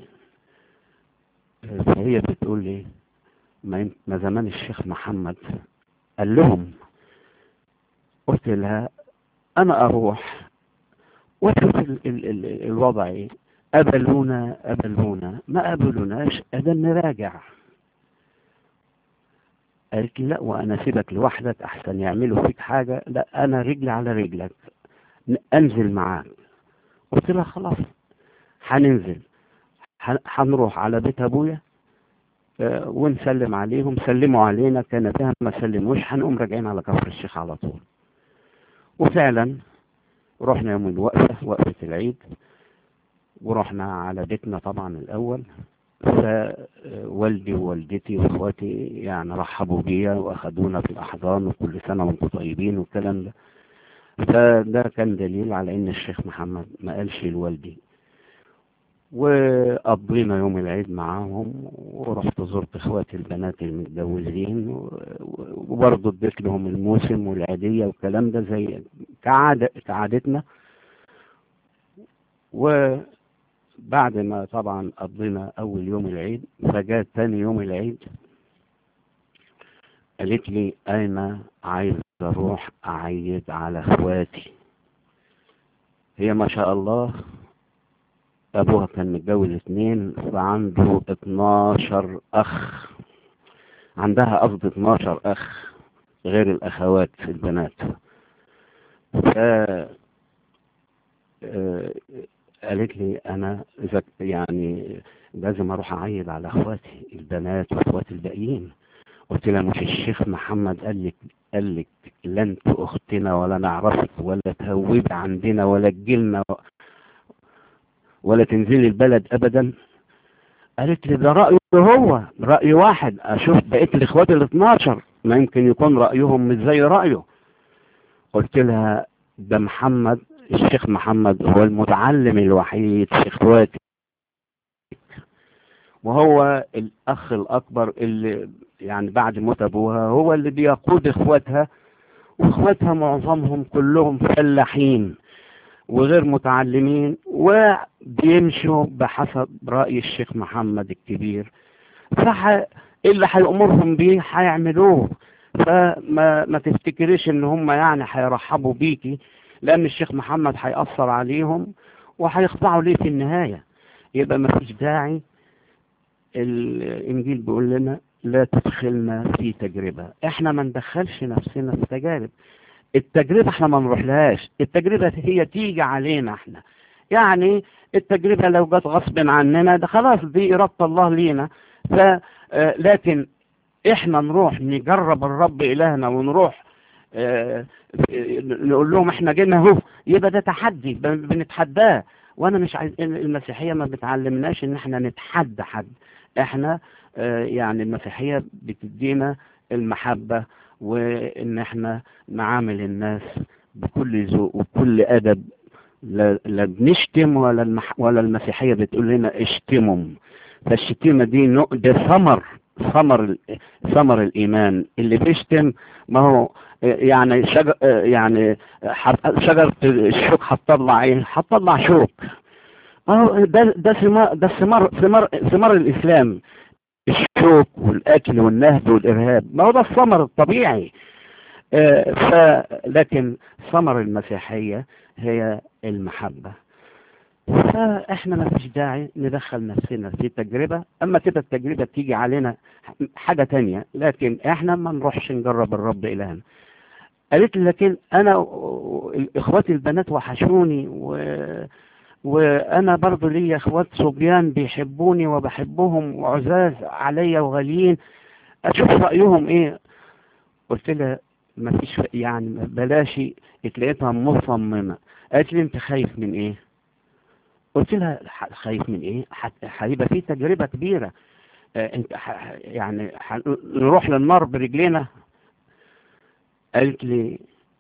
فهي بتقول لي ما ما زمان الشيخ محمد قال لهم قلت لها انا اروح واشوف ال ال ال الوضع ايه قبلونا قبلونا ما قبلوناش ادم نراجع قالت لي لا وانا سيبك لوحدك احسن يعملوا فيك حاجه لا انا رجلي على رجلك انزل معاك قلت لها خلاص هننزل هنروح على بيت ابويا ونسلم عليهم سلموا علينا كان فيها ما سلموش هنقوم راجعين على كفر الشيخ على طول وفعلا رحنا يوم الوقفة وقفة العيد ورحنا على بيتنا طبعا الأول فوالدي ووالدتي واخواتي يعني رحبوا بيا واخدونا في الأحضان وكل سنة وانتم طيبين والكلام ده فده كان دليل على ان الشيخ محمد ما قالش لوالدي وقضينا يوم العيد معاهم ورحت زرت اخواتي البنات المتجوزين وبرضه اديت لهم الموسم والعيدية والكلام ده زي كعادة كعادتنا وبعد ما طبعا قضينا اول يوم العيد فجاء تاني يوم العيد قالت لي انا عايز اروح اعيد على اخواتي هي ما شاء الله ابوها كان متجوز اتنين فعنده اتناشر اخ عندها قصد اتناشر اخ غير الاخوات البنات ف قالت لي انا اذا يعني لازم اروح اعيد على اخواتي البنات واخواتي الباقيين قلت لها مش الشيخ محمد قال لك قال لك لا انت اختنا ولا نعرفك ولا تهوبي عندنا ولا تجيلنا ولا تنزلي البلد ابدا قالت لي ده رأيه هو رأي واحد اشوف بقية الاخوات ال 12 ما يمكن يكون رأيهم مش زي رأيه قلت لها ده محمد الشيخ محمد هو المتعلم الوحيد في اخواتي وهو الاخ الاكبر اللي يعني بعد موت ابوها هو اللي بيقود اخواتها واخواتها معظمهم كلهم فلاحين وغير متعلمين وبيمشوا بحسب رأي الشيخ محمد الكبير فح اللي هيأمرهم بيه هيعملوه فما ما تفتكريش ان هم يعني هيرحبوا بيكي لان الشيخ محمد هيأثر عليهم وهيخضعوا ليه في النهاية يبقى ما فيش داعي الانجيل بيقول لنا لا تدخلنا في تجربة احنا ما ندخلش نفسنا في تجارب التجربة احنا ما نروحلهاش التجربة هي تيجي علينا احنا يعني التجربة لو جت غصب عننا ده خلاص دي إرادة الله لينا ف آه، لكن احنا نروح نجرب الرب إلهنا ونروح آه، نقول لهم احنا جينا اهو يبقى ده تحدي بن- بنتحداه وانا مش عايز المسيحية ما بتعلمناش ان احنا نتحدى حد احنا آه، يعني المسيحية بتدينا المحبة وان احنا نعامل الناس بكل ذوق وبكل ادب لا, لا بنشتم ولا المح ولا المسيحية بتقول لنا اشتمهم فالشتيمة دي نوع- ده ثمر ثمر ال- ثمر الإيمان اللي بيشتم ما هو آه، يعني شجر آه، يعني ح- شجرة الشوك هتطلع ايه؟ هتطلع شوك اهو ده ده ثمار ده ثمار ثمار ثمار الإسلام الشوك والأكل والنهب والإرهاب ما هو ده الثمر الطبيعي آه، ف لكن ثمر المسيحية هي المحبة فاحنا ما فيش داعي ندخل نفسنا في تجربة اما كده التجربة تيجي علينا حاجة تانية لكن احنا ما نروحش نجرب الرب الهنا قالت لي لكن انا و- اخواتي البنات وحشوني و... وانا برضو ليا اخوات صبيان بيحبوني وبحبهم وعزاز عليا وغاليين اشوف رايهم ايه قلت لها ما فيش يعني بلاش اتلقيتها مصممه قالت لي انت خايف من ايه قلت لها ح- خايف من ايه ح- هيبقى في تجربه كبيره آه، انت ح- يعني ح- نروح للنار برجلينا قالت لي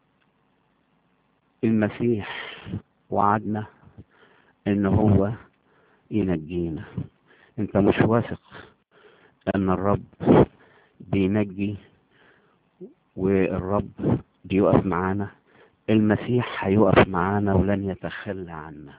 المسيح وعدنا ان هو ينجينا انت مش واثق ان الرب بينجي والرب بيقف معانا المسيح هيقف معانا ولن يتخلى عنا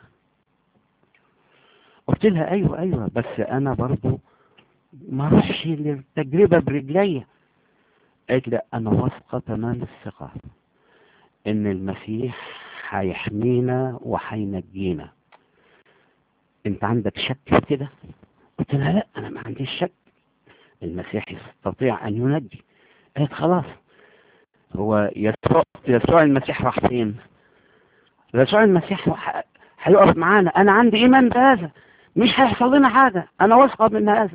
قلت لها ايوه ايوه بس انا برضو ما اروحش للتجربه برجليا قالت لا انا واثقه تمام الثقه ان المسيح هيحمينا وهينجينا انت عندك شك في كده قلت لها لا انا ما عنديش شك المسيح يستطيع ان ينجي قالت خلاص هو يسوع يسوع المسيح راح فين يسوع المسيح ح- هيقف معانا انا عندي ايمان بهذا مش هيحصل لنا حاجه انا واثقه من هذا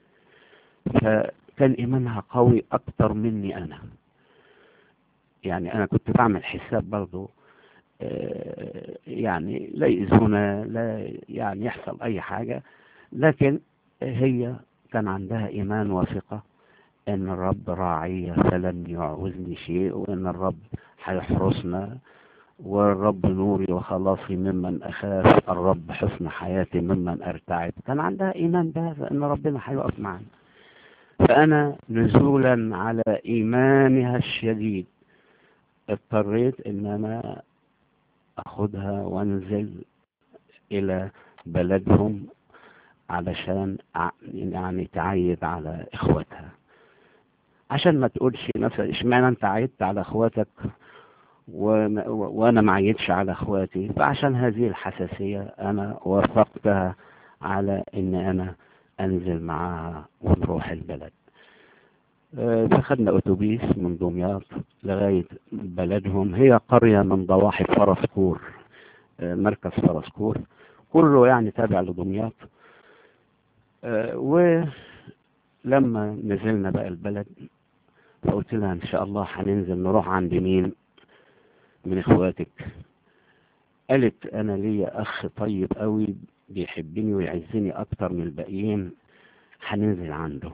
فكان ايمانها قوي اكتر مني انا يعني انا كنت بعمل حساب برضو آه، يعني لا يأذونا لا يعني يحصل اي حاجة لكن هي كان عندها ايمان وثقة ان الرب راعية فلن يعوزني شيء وان الرب هيحرسنا والرب نوري وخلاصي ممن اخاف الرب حسن حياتي ممن ارتعب كان عندها ايمان بهذا ان ربنا هيقف معنا فانا نزولا على ايمانها الشديد اضطريت ان انا اخدها وانزل الى بلدهم علشان ع- يعني تعيد على اخواتها عشان ما تقولش مثلا اشمعنى انت عيدت على اخواتك وما- و- وانا ما عيدش على اخواتي فعشان هذه الحساسية انا وافقتها على ان انا انزل معاها ونروح البلد آه، فخدنا اتوبيس من دمياط لغاية بلدهم هي قرية من ضواحي فرسكور آه، مركز فرسكور كله يعني تابع لدمياط آه، ولما نزلنا بقى البلد فقلت لها ان شاء الله هننزل نروح عند مين من اخواتك قالت انا ليا اخ طيب قوي بيحبني ويعزني اكتر من الباقيين هننزل عنده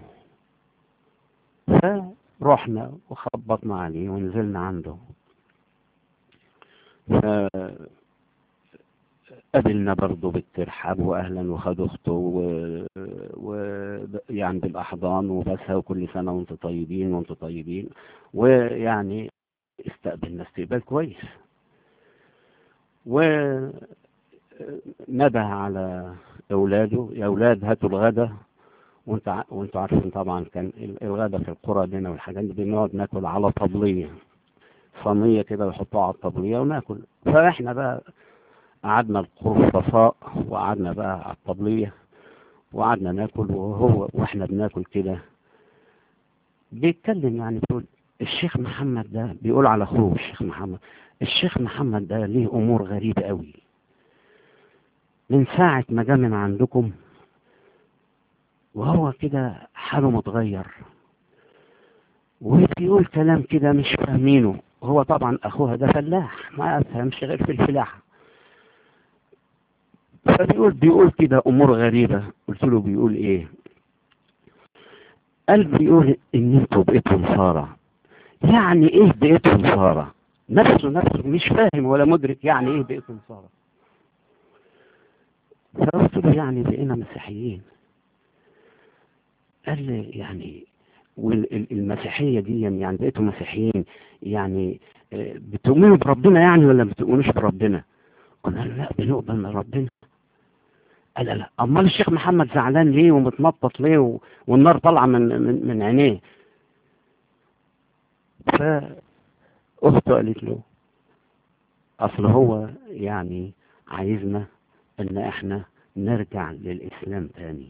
فرحنا وخبطنا عليه ونزلنا عنده ف- قابلنا برضه بالترحاب واهلا وخد اخته و... و... يعني بالاحضان وبسها وكل سنه وانتم طيبين وانتم طيبين ويعني استقبلنا استقبال كويس ونده على اولاده يا اولاد هاتوا الغدا وانت ع- وانتوا عارفين طبعا كان ال- الغدا في القرى دينا والحاجات دي بنقعد ناكل على طبليه صينيه كده ويحطوها على الطبليه وناكل فاحنا بقى قعدنا القرفصاء وقعدنا بقى على الطبليه وقعدنا ناكل وهو واحنا بناكل كده بيتكلم يعني بيقول الشيخ محمد ده بيقول على اخوه الشيخ محمد الشيخ محمد ده ليه امور غريبة قوي من ساعة ما جه من عندكم وهو كده حاله متغير وبيقول كلام كده مش فاهمينه هو طبعا اخوها ده فلاح ما افهمش غير في الفلاحة فبيقول بيقول كده امور غريبة قلت له بيقول ايه قال بيقول ان انتوا بقيتوا نصارى يعني ايه بقيتوا نصارى نفسه نفسه مش فاهم ولا مدرك يعني ايه بقيتوا نصارى فقلت له يعني بقينا مسيحيين قال لي يعني والمسيحية دي يعني بقيتوا مسيحيين يعني بتؤمنوا بربنا يعني ولا ما بتؤمنوش بربنا قلنا له لا بنؤمن بربنا قال لا لا امال الشيخ محمد زعلان ليه ومتنطط ليه و... والنار طالعه من من, من عينيه فاخته قالت له اصل هو يعني عايزنا ان احنا نرجع للاسلام تاني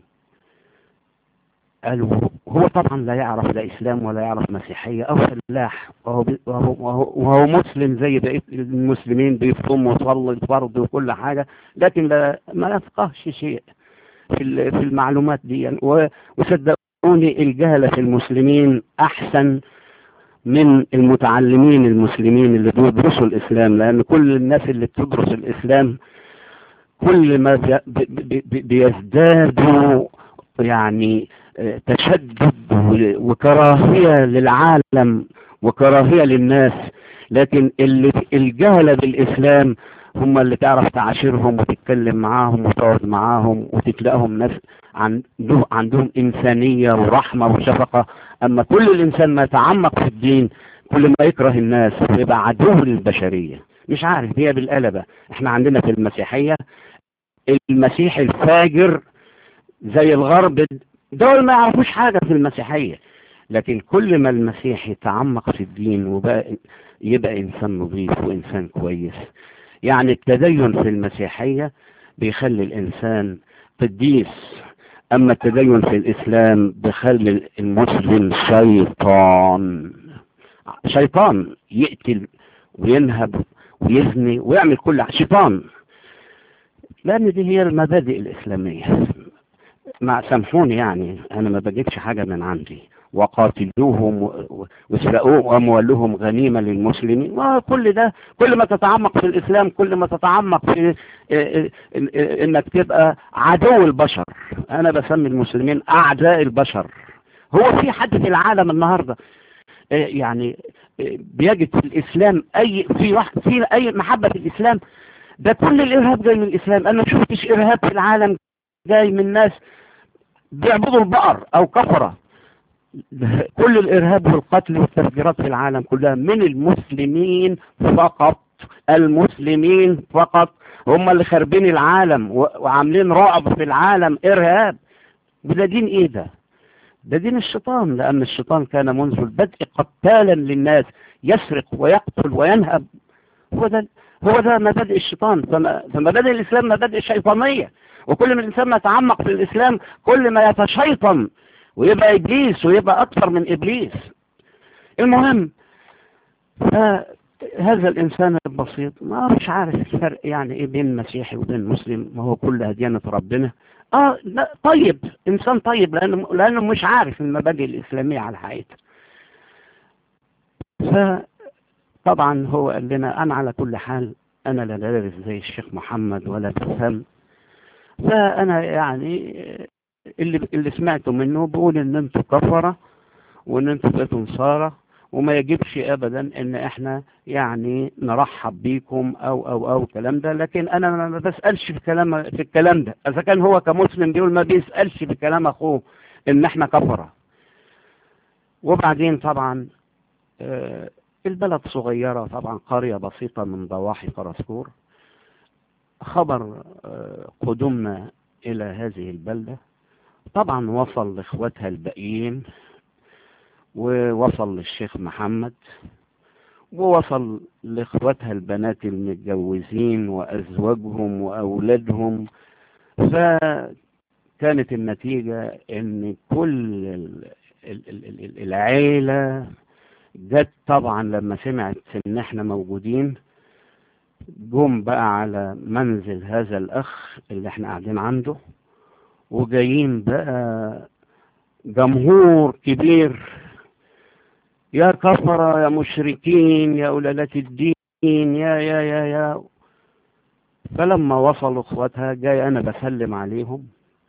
قالوا هو طبعا لا يعرف لا اسلام ولا يعرف مسيحيه او فلاح وهو, وهو, وهو, وهو مسلم زي بقيه المسلمين بيصوم ويصلي الفرض وكل حاجه لكن لا ما يفقهش شيء في في المعلومات دي يعني وصدقوني الجهله في المسلمين احسن من المتعلمين المسلمين اللي بيدرسوا الاسلام لان كل الناس اللي بتدرس الاسلام كل ما بي بي بيزدادوا يعني تشدد وكراهية للعالم وكراهية للناس لكن اللي الجهلة بالإسلام هم اللي تعرف تعاشرهم وتتكلم معاهم وتقعد معاهم وتتلاقهم ناس عنده عندهم إنسانية ورحمة وشفقة أما كل الإنسان ما يتعمق في الدين كل ما يكره الناس ويبقى عدو للبشرية مش عارف هي بالقلبة احنا عندنا في المسيحية المسيح الفاجر زي الغرب دول ما يعرفوش حاجة في المسيحية لكن كل ما المسيح يتعمق في الدين وبقى يبقى إنسان نظيف وإنسان كويس يعني التدين في المسيحية بيخلي الإنسان قديس أما التدين في الإسلام بيخلي المسلم شيطان شيطان يقتل وينهب ويزني ويعمل كل شيطان لأن دي هي المبادئ الإسلامية ما سامحوني يعني انا ما بجيبش حاجة من عندي وقاتلوهم واسرقوهم واموالهم غنيمة للمسلمين وكل ده كل ما تتعمق في الاسلام كل ما تتعمق في انك تبقى عدو البشر انا بسمي المسلمين اعداء البشر هو في حد في العالم النهاردة يعني بيجد في الاسلام اي في واحد في اي محبة في الاسلام ده كل الارهاب جاي من الاسلام انا ما شفتش ارهاب في العالم جاي من ناس بيعبدوا البقر او كفرة كل الارهاب والقتل والتفجيرات في العالم كلها من المسلمين فقط المسلمين فقط هم اللي خاربين العالم وعاملين رعب في العالم ارهاب وده دين ايه ده ده دين الشيطان لان الشيطان كان منذ البدء قتالا للناس يسرق ويقتل وينهب هو ده هو ده مبادئ الشيطان فمبادئ الاسلام مبادئ شيطانيه وكل ما الإنسان ما يتعمق في الإسلام كل ما يتشيطن ويبقى إبليس ويبقى أكثر من إبليس المهم هذا الإنسان البسيط ما مش عارف الفرق يعني إيه بين مسيحي وبين مسلم وهو كل ديانة ربنا آه لا طيب إنسان طيب لأنه, لأنه مش عارف المبادئ الإسلامية على حقيقتها فطبعا هو قال لنا أنا على كل حال أنا لا دارس زي الشيخ محمد ولا بفهم فأنا يعني اللي اللي سمعته منه بيقول إن أنتوا كفرة وإن أنتوا بقيتوا نصارى وما يجبش أبدا إن إحنا يعني نرحب بيكم أو أو أو الكلام ده لكن أنا ما بسألش في كلام في الكلام ده إذا كان هو كمسلم بيقول ما بيسألش في كلام أخوه إن إحنا كفرة وبعدين طبعا البلد صغيرة طبعا قرية بسيطة من ضواحي قرصكور خبر قدومنا إلى هذه البلدة طبعا وصل لإخواتها الباقيين ووصل للشيخ محمد ووصل لإخواتها البنات المتجوزين وأزواجهم وأولادهم كانت النتيجة ان كل ال- ال- ال- ال- العيلة جت طبعا لما سمعت ان احنا موجودين جم بقى على منزل هذا الاخ اللي احنا قاعدين عنده وجايين بقى جمهور كبير يا كفرة يا مشركين يا أولادات الدين يا يا يا يا فلما وصلوا اخواتها جاي انا بسلم عليهم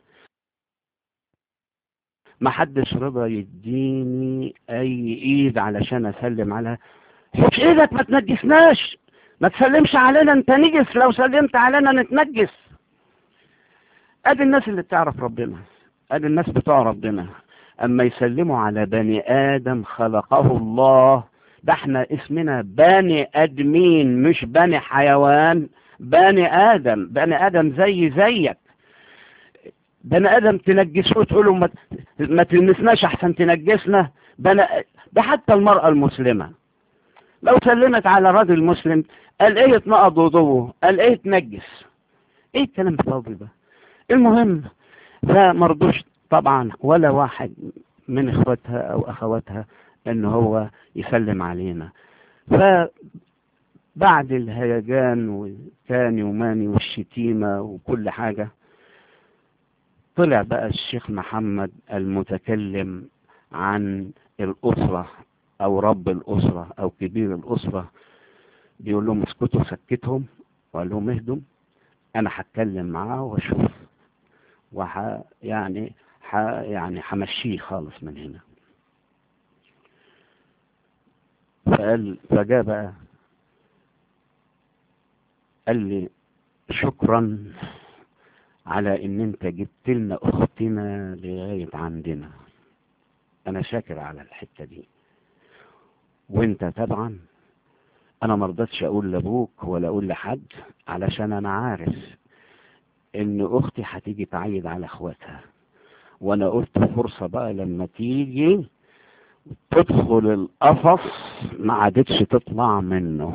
ما حدش رضى يديني اي ايد علشان اسلم عليها حش ايدك ما تنجسناش ما تسلمش علينا انت نجس لو سلمت علينا نتنجس ادي الناس اللي بتعرف ربنا ادي الناس بتوع ربنا اما يسلموا على بني ادم خلقه الله ده احنا اسمنا بني ادمين مش بني حيوان بني ادم بني ادم زي زيك بني ادم تنجسه وتقول له ما, ما تلمسناش احسن تنجسنا بني ده حتى المرأة المسلمة لو سلمت على راجل مسلم قال ايه اتنقض وضوه قال ايه تنجس ايه الكلام الفاضي ده المهم فمرضوش طبعا ولا واحد من اخواتها او اخواتها ان هو يسلم علينا فبعد الهيجان والتاني وماني والشتيمة وكل حاجة طلع بقى الشيخ محمد المتكلم عن الأسرة أو رب الأسرة أو كبير الأسرة بيقول لهم اسكتوا سكتهم وقال لهم اهدوا أنا هتكلم معاه وأشوف وح يعني ح يعني همشيه خالص من هنا فقال فجاء بقى قال لي شكرا على ان انت جبت لنا اختنا لغاية عندنا انا شاكر على الحتة دي وانت طبعا انا مرضتش اقول لابوك ولا اقول لحد علشان انا عارف ان اختي هتيجي تعيد على اخواتها وانا قلت فرصة بقى لما تيجي تدخل القفص ما عادتش تطلع منه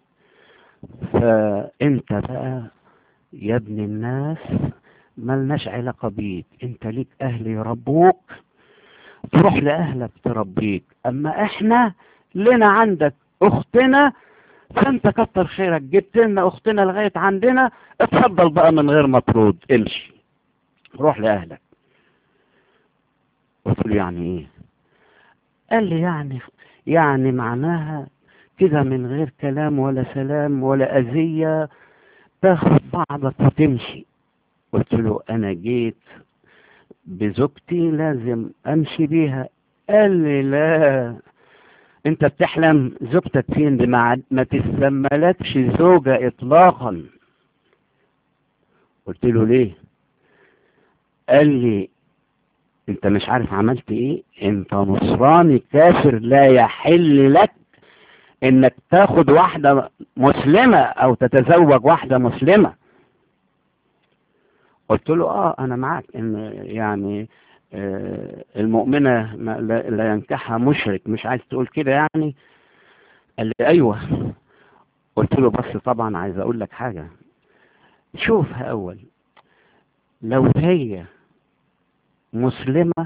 فانت بقى يا ابن الناس ملناش علاقة بيك انت ليك اهل يربوك تروح لأهلك تربيك أما إحنا لنا عندك أختنا فأنت كتر خيرك جبت لنا أختنا لغاية عندنا اتفضل بقى من غير مطرود امشي روح لأهلك قلت له يعني إيه قال لي يعني يعني معناها كده من غير كلام ولا سلام ولا أذية تاخد بعضك وتمشي قلت له أنا جيت بزوجتي لازم امشي بيها قال لي لا انت بتحلم زوجتك فين دي ما ما تسملكش زوجة اطلاقا قلت له ليه قال لي انت مش عارف عملت ايه انت نصراني كافر لا يحل لك انك تاخد واحدة مسلمة او تتزوج واحدة مسلمة قلت له اه انا معاك ان يعني آه المؤمنة لا, لا ينكحها مشرك مش عايز تقول كده يعني قال لي ايوه قلت له بس طبعا عايز اقول لك حاجة شوفها اول لو هي مسلمة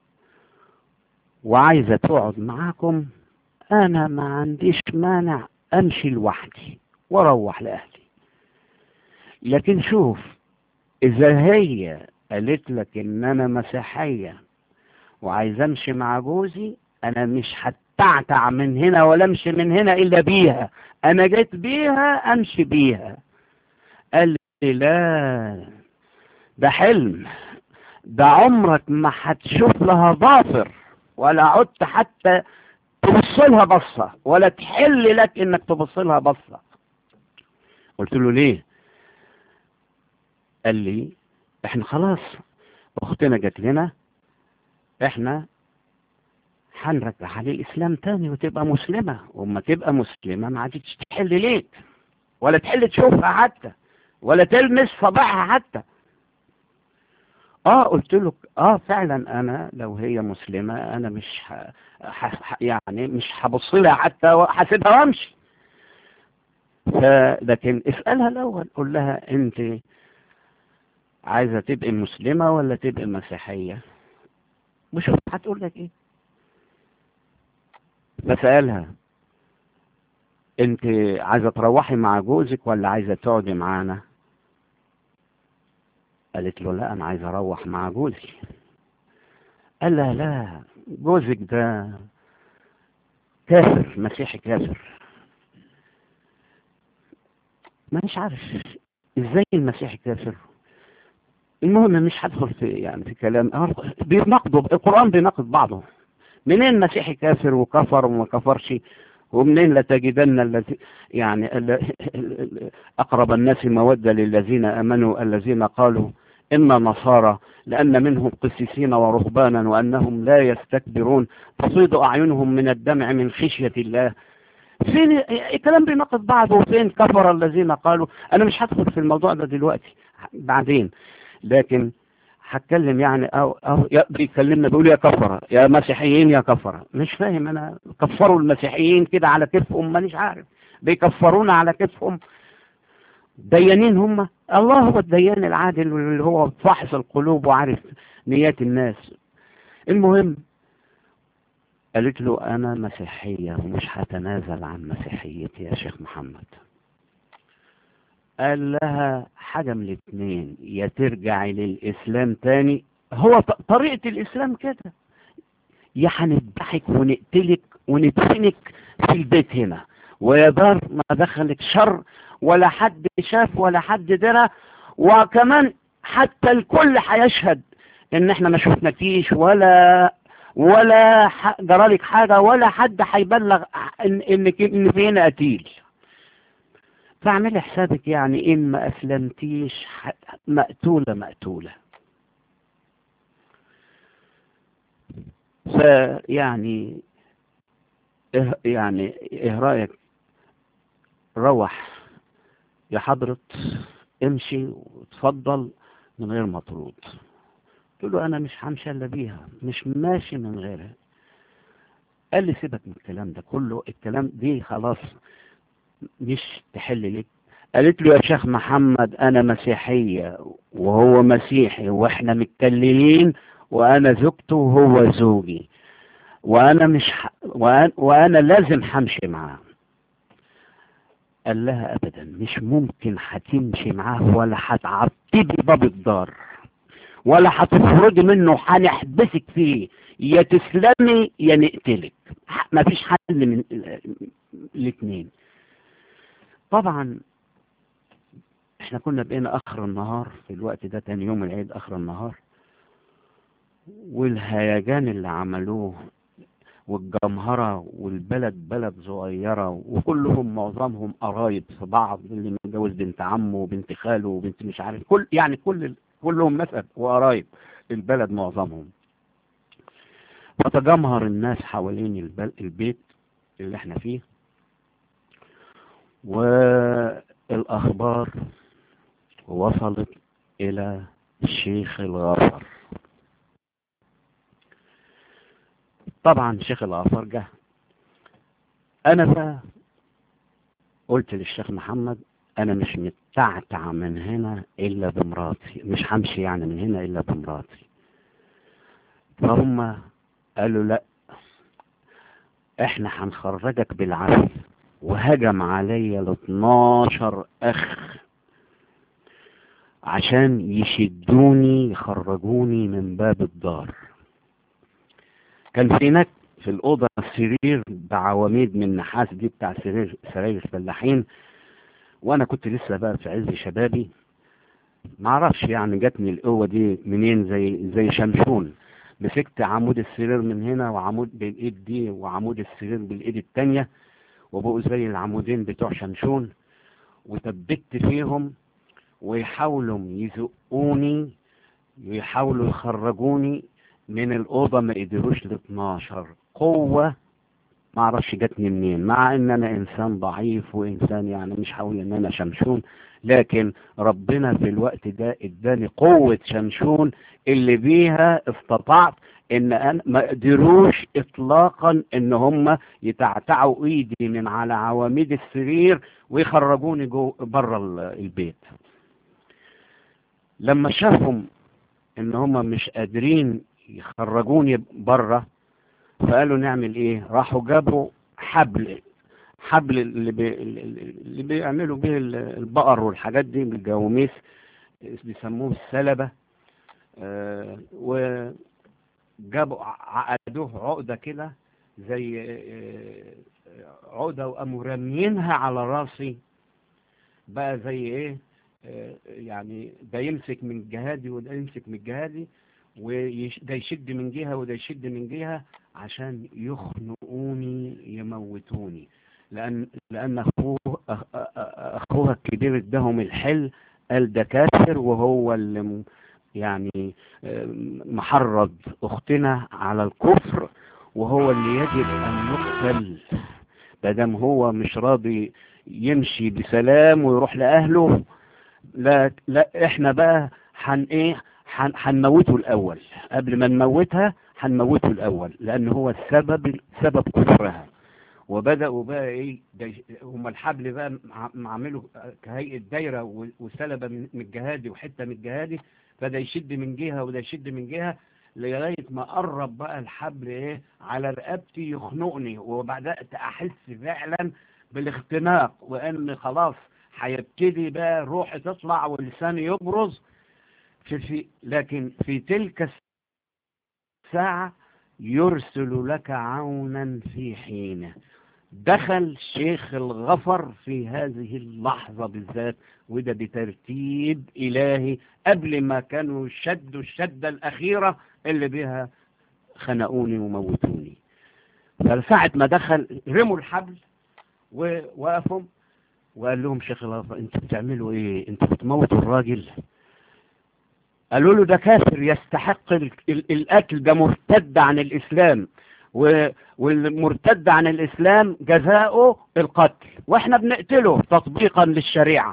وعايزة تقعد معاكم انا ما عنديش مانع امشي لوحدي واروح لاهلي لكن شوف إذا هي قالت لك إن أنا مسيحية وعايز أمشي مع جوزي أنا مش هتعتع من هنا ولا أمشي من هنا إلا بيها أنا جيت بيها أمشي بيها قال لي لا ده حلم ده عمرك ما هتشوف لها ظافر ولا عدت حتى تبص لها بصة ولا تحل لك إنك تبص لها بصة قلت له ليه قال لي احنا خلاص اختنا جت لنا احنا هنرجع عليه الاسلام تاني وتبقى مسلمة وما تبقى مسلمة ما عادتش تحل ليك ولا تحل تشوفها حتى ولا تلمس صباعها حتى اه قلت له اه فعلا انا لو هي مسلمة انا مش ح... ح... يعني مش هبص لها حتى وهسيبها وامشي لكن اسألها الاول قول لها انت عايزة تبقي مسلمة ولا تبقي مسيحية وشوف هتقول لك ايه بسألها انت عايزة تروحي مع جوزك ولا عايزة تقعدي معانا قالت له لا انا عايزة اروح مع جوزي قال لها لا جوزك ده كافر مسيحي كافر ما مش عارف ازاي المسيحي كافر المهم مش هدخل في يعني في كلام بيناقضوا القرآن بيناقض بعضه منين مسيحي كافر وكفر وما كفرش ومنين لتجدن الذي يعني أقرب الناس مودة للذين أمنوا الذين قالوا إن نصارى لأن منهم قسيسين ورهبانا وأنهم لا يستكبرون تصيد أعينهم من الدمع من خشية الله فين الكلام بيناقض بعض وفين كفر الذين قالوا أنا مش هدخل في الموضوع ده دلوقتي بعدين لكن هتكلم يعني او او بيكلمنا بيقول يا كفره يا مسيحيين يا كفره مش فاهم انا كفروا المسيحيين كده على كتفهم مانيش عارف بيكفرونا على كتفهم ديانين هم الله هو الديان العادل اللي هو فاحص القلوب وعارف نيات الناس المهم قالت له انا مسيحيه ومش هتنازل عن مسيحيتي يا شيخ محمد قال لها حاجة من الاثنين يا ترجعي للإسلام تاني هو طريقة الإسلام كده يا هنذبحك ونقتلك وندفنك في البيت هنا ويا دار ما دخلك شر ولا حد شاف ولا حد درى وكمان حتى الكل هيشهد ان احنا ما شفناكيش ولا ولا جرالك حاجة ولا حد هيبلغ ان انك ان في هنا قتيل فاعملي حسابك يعني إن ما أسلمتيش مقتولة مقتولة فيعني يعني ايه رأيك روح يا حضرة امشي وتفضل من غير مطرود قلت له انا مش همشي الا بيها مش ماشي من غيرها قال لي سيبك من الكلام ده كله الكلام دي خلاص مش تحل لك قالت له يا شيخ محمد انا مسيحية وهو مسيحي واحنا متكلمين وانا زوجته وهو زوجي وانا مش ح... وأنا... وانا لازم همشي معاه قال لها ابدا مش ممكن هتمشي معاه ولا هتعطبي باب الدار ولا هتخرجي منه هنحبسك فيه يا تسلمي يا نقتلك مفيش حل من الاثنين طبعا احنا كنا بقينا اخر النهار في الوقت ده تاني يوم العيد اخر النهار والهيجان اللي عملوه والجمهرة والبلد بلد صغيرة وكلهم معظمهم قرايب في بعض اللي متجوز بنت عمه وبنت خاله وبنت مش عارف كل يعني كل كلهم نسب وقرايب البلد معظمهم فتجمهر الناس حوالين البيت اللي احنا فيه والأخبار وصلت إلى الشيخ الغافر طبعا الشيخ الغافر جه أنا بقى قلت للشيخ محمد أنا مش متعتع من هنا إلا بمراتي مش همشي يعني من هنا إلا بمراتي فهم قالوا لا احنا هنخرجك بالعافية وهجم عليا ال 12 اخ عشان يشدوني يخرجوني من باب الدار كان في هناك في الأوضة سرير بعواميد من نحاس دي بتاع سرير سراير الفلاحين وأنا كنت لسه بقى في عز شبابي معرفش يعني جاتني القوة دي منين زي زي شمشون مسكت عمود السرير من هنا وعمود بالإيد دي وعمود السرير بالإيد التانية وبقوا زي العمودين بتوع شمشون وثبت فيهم ويحاولوا يزقوني ويحاولوا يخرجوني من الأوضة ما قدروش ل 12 قوة ما اعرفش جاتني منين مع ان انا انسان ضعيف وانسان يعني مش حاول ان انا شمشون لكن ربنا في الوقت ده اداني قوة شمشون اللي بيها استطعت ان انا ما قدروش اطلاقا ان هم يتعتعوا ايدي من على عواميد السرير ويخرجوني جو بره البيت لما شافهم ان هم مش قادرين يخرجوني بره فقالوا نعمل ايه راحوا جابوا حبل حبل اللي, بي اللي بيعملوا به البقر والحاجات دي بالجواميس بيسموه السلبة آه وجابوا عقدوه عقدة كده زي آه عقدة وقاموا راميينها على راسي بقى زي ايه آه يعني ده يمسك من جهادي وده يمسك من جهادي وده يشد من جهة وده يشد من جهة عشان يخنقوني يموتوني لأن لأن أخوه أخوها الكبير ادهم الحل قال ده كافر وهو اللي يعني محرض أختنا على الكفر وهو اللي يجب أن يقتل بدم هو مش راضي يمشي بسلام ويروح لأهله لا, لا احنا بقى حن ايه هنموته الأول قبل ما نموتها هنموته الأول لأن هو السبب سبب كفرها وبدأوا بقى ايه هم الحبل بقى عملوا كهيئة دايرة وسلبة من الجهادي وحتة من الجهادي فده يشد من جهة وده يشد من جهة لغاية ما قرب بقى الحبل ايه على رقبتي يخنقني وبدأت أحس فعلا بالاختناق وأن خلاص هيبتدي بقى روحي تطلع ولساني يبرز في في لكن في تلك الساعة يرسل لك عونا في حينه دخل شيخ الغفر في هذه اللحظة بالذات وده بترتيب إلهي قبل ما كانوا شدوا الشدة الأخيرة اللي بها خنقوني وموتوني فساعة ما دخل رموا الحبل ووقفوا وقال لهم شيخ الغفر انتوا بتعملوا ايه انتوا بتموتوا الراجل قالوا له ده كافر يستحق القتل ده مرتد عن الإسلام والمرتد عن الإسلام جزاؤه القتل واحنا بنقتله تطبيقا للشريعة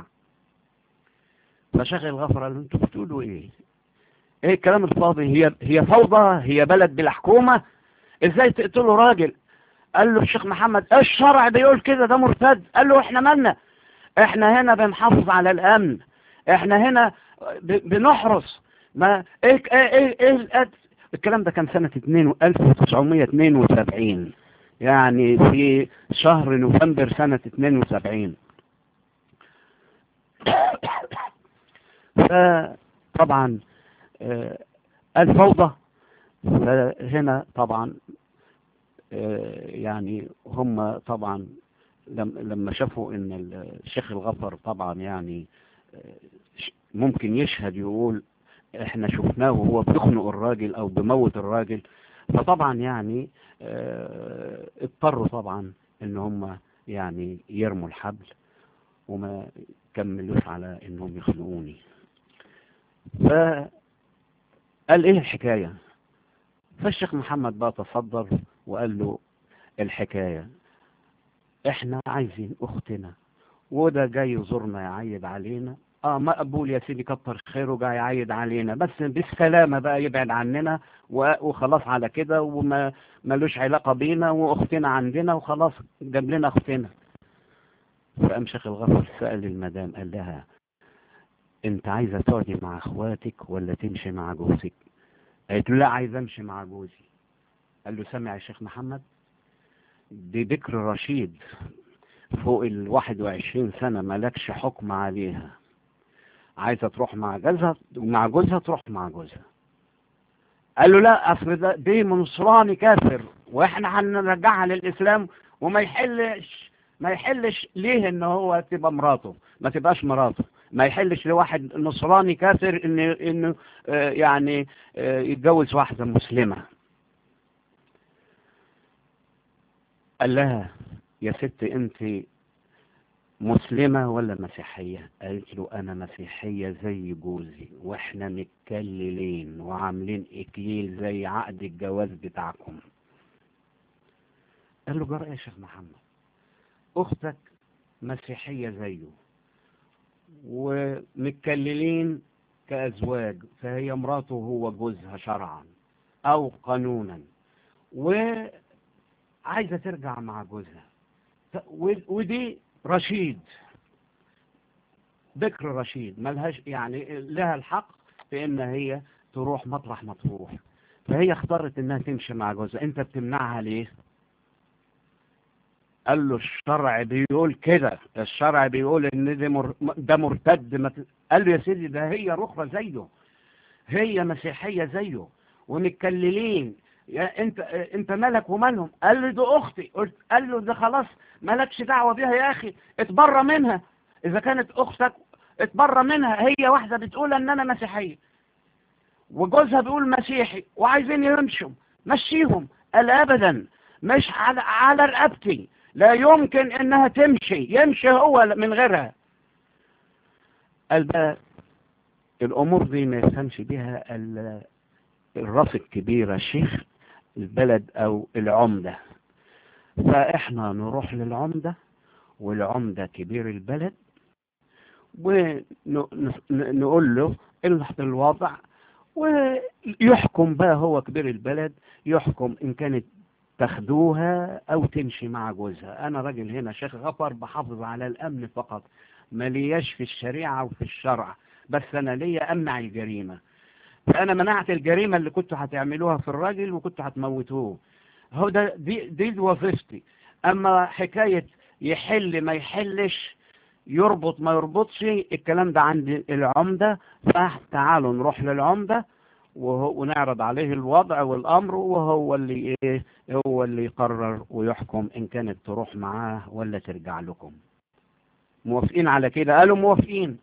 فشيخ الغفر قال له انتوا بتقولوا ايه ايه الكلام الفاضي هي هي فوضى هي بلد بلا حكومة ازاي تقتلوا راجل قال له الشيخ محمد الشرع بيقول كده ده مرتد قال له احنا مالنا احنا هنا بنحافظ على الامن احنا هنا بنحرس ما ايه ايه ايه, إيه الكلام ده كان سنة 1972 يعني في شهر نوفمبر سنة 72 فطبعا الفوضى فهنا طبعا يعني هم طبعا لما شافوا ان الشيخ الغفر طبعا يعني ممكن يشهد يقول احنا شفناه وهو بيخنق الراجل او بيموت الراجل فطبعا يعني اه اضطروا طبعا ان هم يعني يرموا الحبل وما كملوش على انهم يخنقوني فقال ايه الحكاية فالشيخ محمد بقى تصدر وقال له الحكاية احنا عايزين اختنا وده جاي يزورنا يعيد علينا اه مقبول يا سيدي كتر خيره جاي يعيد علينا بس بالسلامة بقى يبعد عننا وخلاص على كده وما ملوش علاقة بينا واختنا عندنا وخلاص جاب لنا اختنا فقام شيخ الغفر سأل المدام قال لها انت عايزة تقعدي مع اخواتك ولا تمشي مع جوزك قالت له لا عايز امشي مع جوزي قال له سمع يا شيخ محمد دي بكر رشيد فوق ال 21 سنة مالكش حكم عليها عايزة تروح مع جوزها مع جوزها تروح مع جوزها قال له لا اصل ده دي منصراني كافر واحنا هنرجعها للاسلام وما يحلش ما يحلش ليه ان هو تبقى مراته ما تبقاش مراته ما يحلش لواحد نصراني كافر ان انه آه يعني آه يتجوز واحده مسلمه قال لها يا ست انت مسلمة ولا مسيحية قالت له انا مسيحية زي جوزي واحنا متكللين وعاملين اكليل زي عقد الجواز بتاعكم قال له جرى يا شيخ محمد اختك مسيحية زيه ومتكللين كأزواج فهي مراته هو جوزها شرعا او قانونا وعايزة ترجع مع جوزها ودي رشيد بكر رشيد ملهاش يعني لها الحق في ان هي تروح مطرح ما تروح فهي اختارت انها تمشي مع جوزها انت بتمنعها ليه قال له الشرع بيقول كده الشرع بيقول ان ده, مر... ده مرتد مت... قال له يا سيدي ده هي رخرة زيه هي مسيحية زيه ومتكللين يا انت انت مالك ومالهم قال له ده اختي قلت قال له ده خلاص مالكش دعوة بيها يا اخي اتبرى منها اذا كانت اختك اتبرى منها هي واحدة بتقول ان انا مسيحية وجوزها بيقول مسيحي وعايزين يمشوا مشيهم قال ابدا مش على على رقبتي لا يمكن انها تمشي يمشي هو من غيرها قال بقى الامور دي ما يفهمش بيها الراس الكبيرة الشيخ البلد او العمدة فاحنا نروح للعمدة والعمدة كبير البلد ونقول له الوضع ويحكم بقى هو كبير البلد يحكم ان كانت تاخدوها او تمشي مع جوزها انا راجل هنا شيخ غفر بحافظ على الامن فقط ملياش في الشريعة وفي الشرع بس انا ليا امنع الجريمة فانا منعت الجريمة اللي كنتوا هتعملوها في الراجل وكنتوا هتموتوه هو ده دي, دي وظيفتي اما حكاية يحل ما يحلش يربط ما يربطش الكلام ده عند العمدة فتعالوا نروح للعمدة ونعرض عليه الوضع والامر وهو اللي ايه هو اللي يقرر ويحكم ان كانت تروح معاه ولا ترجع لكم موافقين على كده قالوا موافقين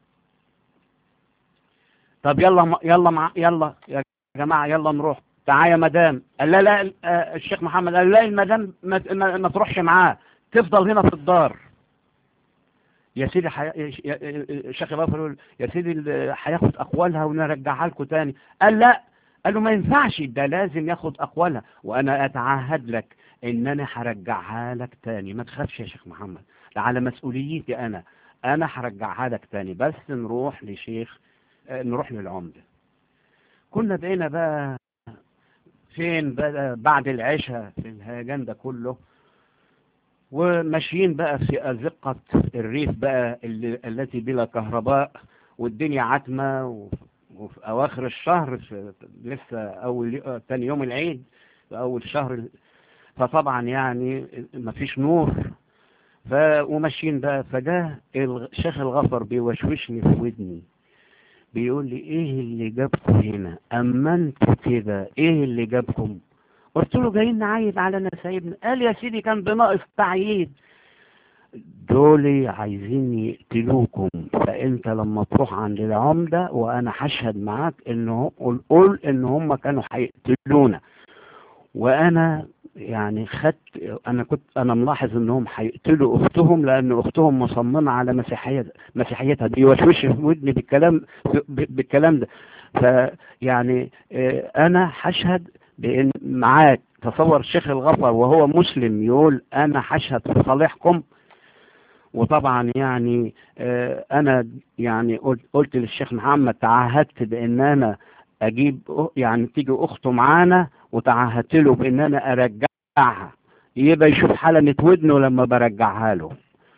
طب يلا يلا مع يلا يا جماعه يلا نروح تعال يا مدام قال لا لا الشيخ محمد قال لا المدام ما, ما, ما تروحش معاه تفضل هنا في الدار يا سيدي حي... الشيخ غفر يقول يا سيدي هياخد اقوالها ونرجعها لكم تاني قال لا قال له ما ينفعش ده لازم ياخد اقوالها وانا اتعهد لك ان انا هرجعها لك تاني ما تخافش يا شيخ محمد ده على مسؤوليتي انا انا هرجعها لك تاني بس نروح لشيخ نروح للعمده كنا بقينا بقى فين بقى بعد العشاء في الهيجان ده كله وماشيين بقى في أزقة الريف بقى اللي التي بلا كهرباء والدنيا عتمة وفي أواخر الشهر في لسه أول تاني يوم العيد في أول شهر فطبعا يعني مفيش نور ف وماشيين بقى فجاء الشيخ الغفر بيوشوشني في ودني بيقول لي ايه اللي جابكم هنا اما انتوا كده ايه اللي جابكم قلت له جايين نعيد على نسايبنا قال يا سيدي كان بناقص تعييد دول عايزين يقتلوكم فانت لما تروح عند العمدة وانا هشهد معاك انه قول, قول ان هم كانوا هيقتلونا وانا يعني خدت انا كنت انا ملاحظ انهم هيقتلوا اختهم لان اختهم مصممه على مسيحيه مسيحيتها بيوشوش في ودني بالكلام بالكلام ده فيعني انا هشهد بان معاك تصور الشيخ الغفر وهو مسلم يقول انا هشهد في صالحكم وطبعا يعني انا يعني قلت, قلت للشيخ محمد تعهدت بان انا اجيب يعني تيجي اخته معانا وتعهدت له بان انا ارجعها يبقى يشوف حلمة ودنه لما برجعها له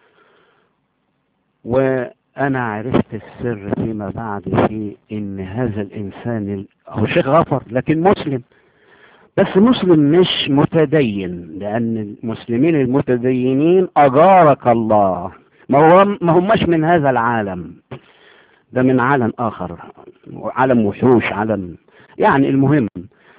وانا عرفت السر فيما بعد في ان هذا الانسان هو شيخ غفر لكن مسلم بس مسلم مش متدين لان المسلمين المتدينين اجارك الله ما هو ما هماش من هذا العالم ده من عالم اخر عالم وحوش عالم يعني المهم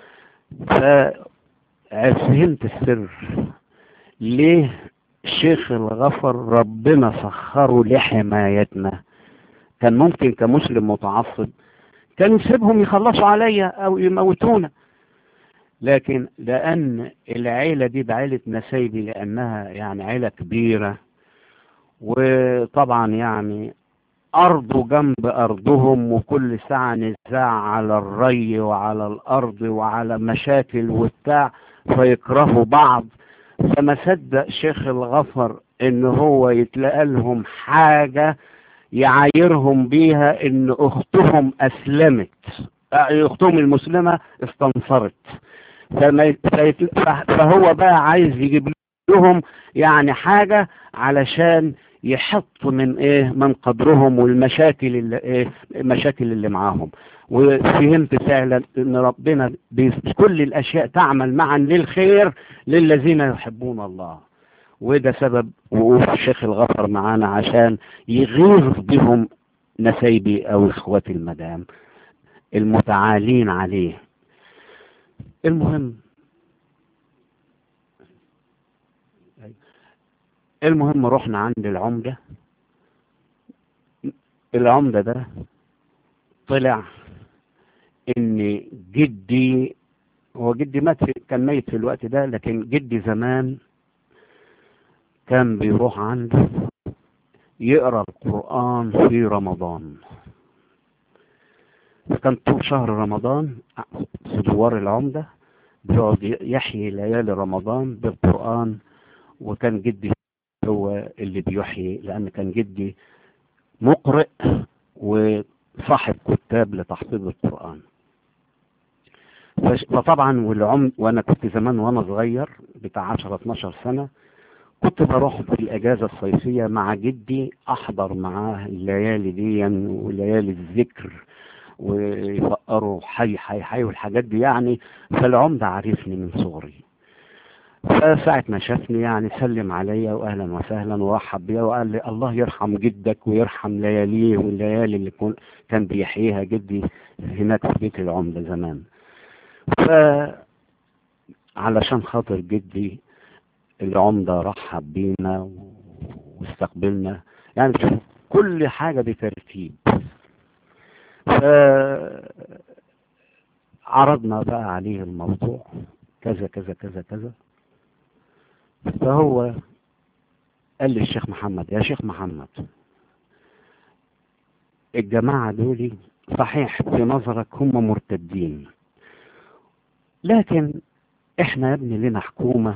ففهمت السر ليه الشيخ الغفر ربنا سخره لحمايتنا كان ممكن كمسلم متعصب كان يسيبهم يخلصوا عليا او يموتونا لكن لان العيلة دي بعيلة نسايبي لانها يعني عيلة كبيرة وطبعا يعني أرض جنب أرضهم وكل ساعة نزاع على الري وعلى الأرض وعلى مشاكل وبتاع فيكرهوا بعض فما صدق شيخ الغفر إن هو يتلقى لهم حاجة يعايرهم بيها إن أختهم أسلمت أختهم المسلمة استنصرت فما فهو بقى عايز يجيب لهم يعني حاجة علشان يحط من ايه من قدرهم والمشاكل اللي ايه المشاكل اللي معاهم وفهمت فعلا ان ربنا بكل الاشياء تعمل معا للخير للذين يحبون الله وده سبب وقوف الشيخ الغفر معانا عشان يغيظ بهم نسايبي او اخواتي المدام المتعالين عليه المهم المهم رحنا عند العمدة العمدة ده طلع ان جدي هو جدي مات في كان ميت في الوقت ده لكن جدي زمان كان بيروح عنده يقرا القرآن في رمضان فكان طول شهر رمضان في دوار العمدة بيقعد يحيي ليالي رمضان بالقرآن وكان جدي هو اللي بيحيي لأن كان جدي مقرئ وصاحب كتاب لتحفيظ القرآن فطبعا والعم وانا كنت زمان وانا صغير بتاع 10 12 سنة كنت بروح في الاجازة الصيفية مع جدي احضر معاه الليالي دي وليالي الذكر ويفقروا حي حي حي والحاجات دي يعني فالعمدة عارفني من صغري فساعة ما شافني يعني سلم عليا واهلا وسهلا ورحب بيا وقال لي الله يرحم جدك ويرحم لياليه والليالي اللي كان بيحييها جدي هناك في بيت العمدة زمان ف علشان خاطر جدي العمدة رحب بينا واستقبلنا يعني شوف كل حاجة بترتيب ف عرضنا بقى عليه الموضوع كذا كذا كذا كذا فهو قال لي الشيخ محمد يا شيخ محمد الجماعة دول صحيح في نظرك هم مرتدين لكن احنا يا ابني لنا حكومة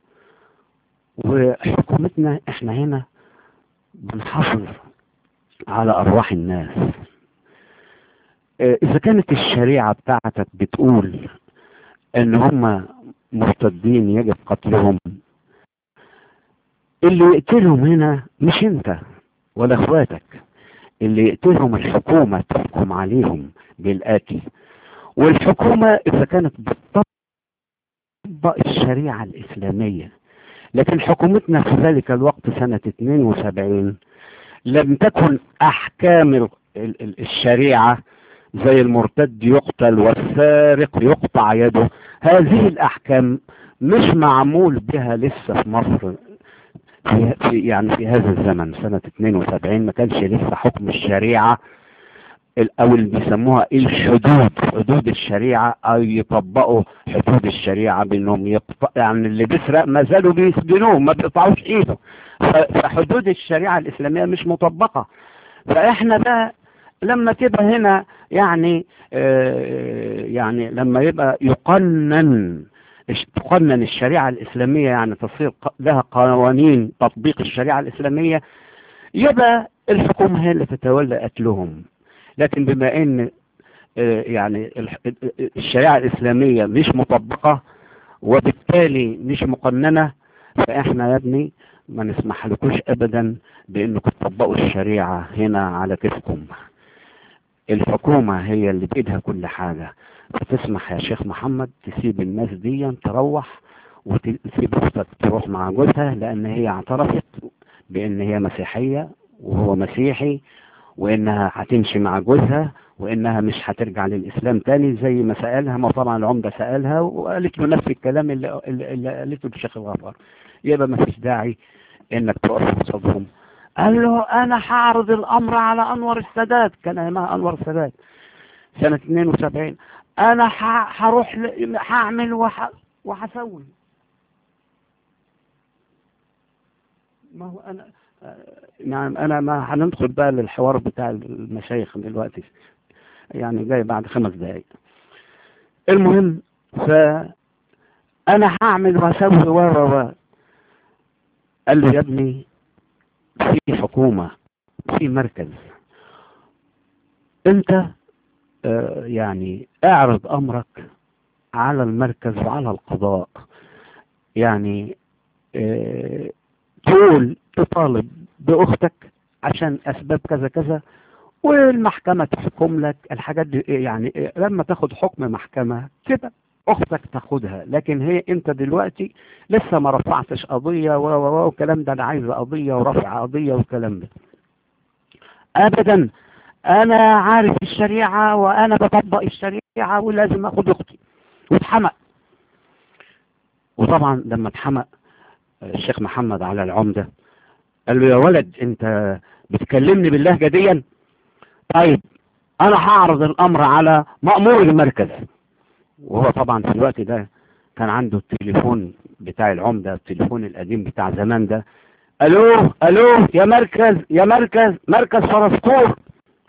وحكومتنا احنا هنا بنحافظ على ارواح الناس اذا كانت الشريعة بتاعتك بتقول ان هم مرتدين يجب قتلهم اللي يقتلهم هنا مش انت ولا اخواتك اللي يقتلهم الحكومة تحكم عليهم بالقتل والحكومة اذا كانت بتطبق الشريعة الاسلامية لكن حكومتنا في ذلك الوقت سنة 72 لم تكن احكام الشريعة زي المرتد يقتل والسارق يقطع يده هذه الاحكام مش معمول بها لسه في مصر في يعني في هذا الزمن سنة 72 ما كانش لسه حكم الشريعة او اللي بيسموها الحدود حدود الشريعة او يطبقوا حدود الشريعة بانهم يقطع يعني اللي بيسرق ما زالوا بيسجنوه ما بيقطعوش ايده فحدود الشريعة الاسلامية مش مطبقة فاحنا بقى لما تبقى هنا يعني آه يعني لما يبقى يقنن تقنن الشريعة الإسلامية يعني تصير لها قوانين تطبيق الشريعة الإسلامية يبقى الحكومة هي اللي تتولى قتلهم لكن بما ان آه يعني الشريعة الإسلامية مش مطبقة وبالتالي مش مقننة فإحنا يا ابني ما نسمح لكوش أبدا بأنكم تطبقوا الشريعة هنا على كيفكم الحكومة هي اللي بإيدها كل حاجة فتسمح يا شيخ محمد تسيب الناس دي تروح وتسيب اختك تروح مع جوزها لان هي اعترفت بان هي مسيحية وهو مسيحي وانها هتمشي مع جوزها وانها مش هترجع للاسلام تاني زي ما سألها ما طبعا العمدة سألها وقالت له نفس الكلام اللي, اللي قالته الشيخ الغفار يبقى ما فيش داعي انك تقف قصادهم قال له انا هعرض الامر على انور السادات كان ايامها انور السادات سنة 72 انا هروح هعمل وح... وهسوي ما هو انا نعم انا ما هندخل بقى للحوار بتاع المشايخ دلوقتي يعني جاي بعد خمس دقايق المهم ف انا هعمل واسوي و و قال له يا ابني في حكومة في مركز انت اه يعني اعرض امرك على المركز وعلى القضاء يعني اه تقول تطالب باختك عشان اسباب كذا كذا والمحكمة تحكم لك الحاجات دي يعني لما تاخد حكم محكمة كده اختك تاخدها لكن هي انت دلوقتي لسه ما رفعتش قضية و و و والكلام ده انا عايز قضية ورفع قضية والكلام ده ابدا انا عارف الشريعة وانا بطبق الشريعة ولازم اخد اختي واتحمق وطبعا لما اتحمق الشيخ محمد على العمدة قال له يا ولد انت بتكلمني باللهجة دي طيب انا هعرض الامر على مأمور المركز وهو طبعا في الوقت ده كان عنده التليفون بتاع العمدة التليفون القديم بتاع زمان ده الو الو يا مركز يا مركز مركز فرسطور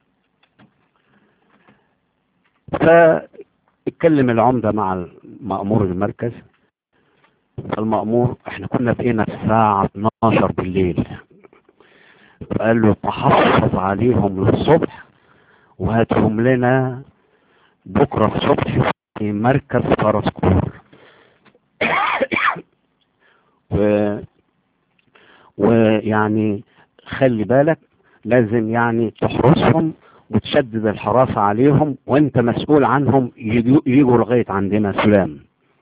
فاتكلم العمدة مع مأمور المركز المأمور احنا كنا بقينا الساعة 12 بالليل فقال له تحفظ عليهم للصبح وهاتهم لنا بكرة الصبح في مركز فرسكور و... ويعني خلي بالك لازم يعني تحرسهم وتشدد الحراسة عليهم وانت مسؤول عنهم يجوا, يجوا لغاية عندنا سلام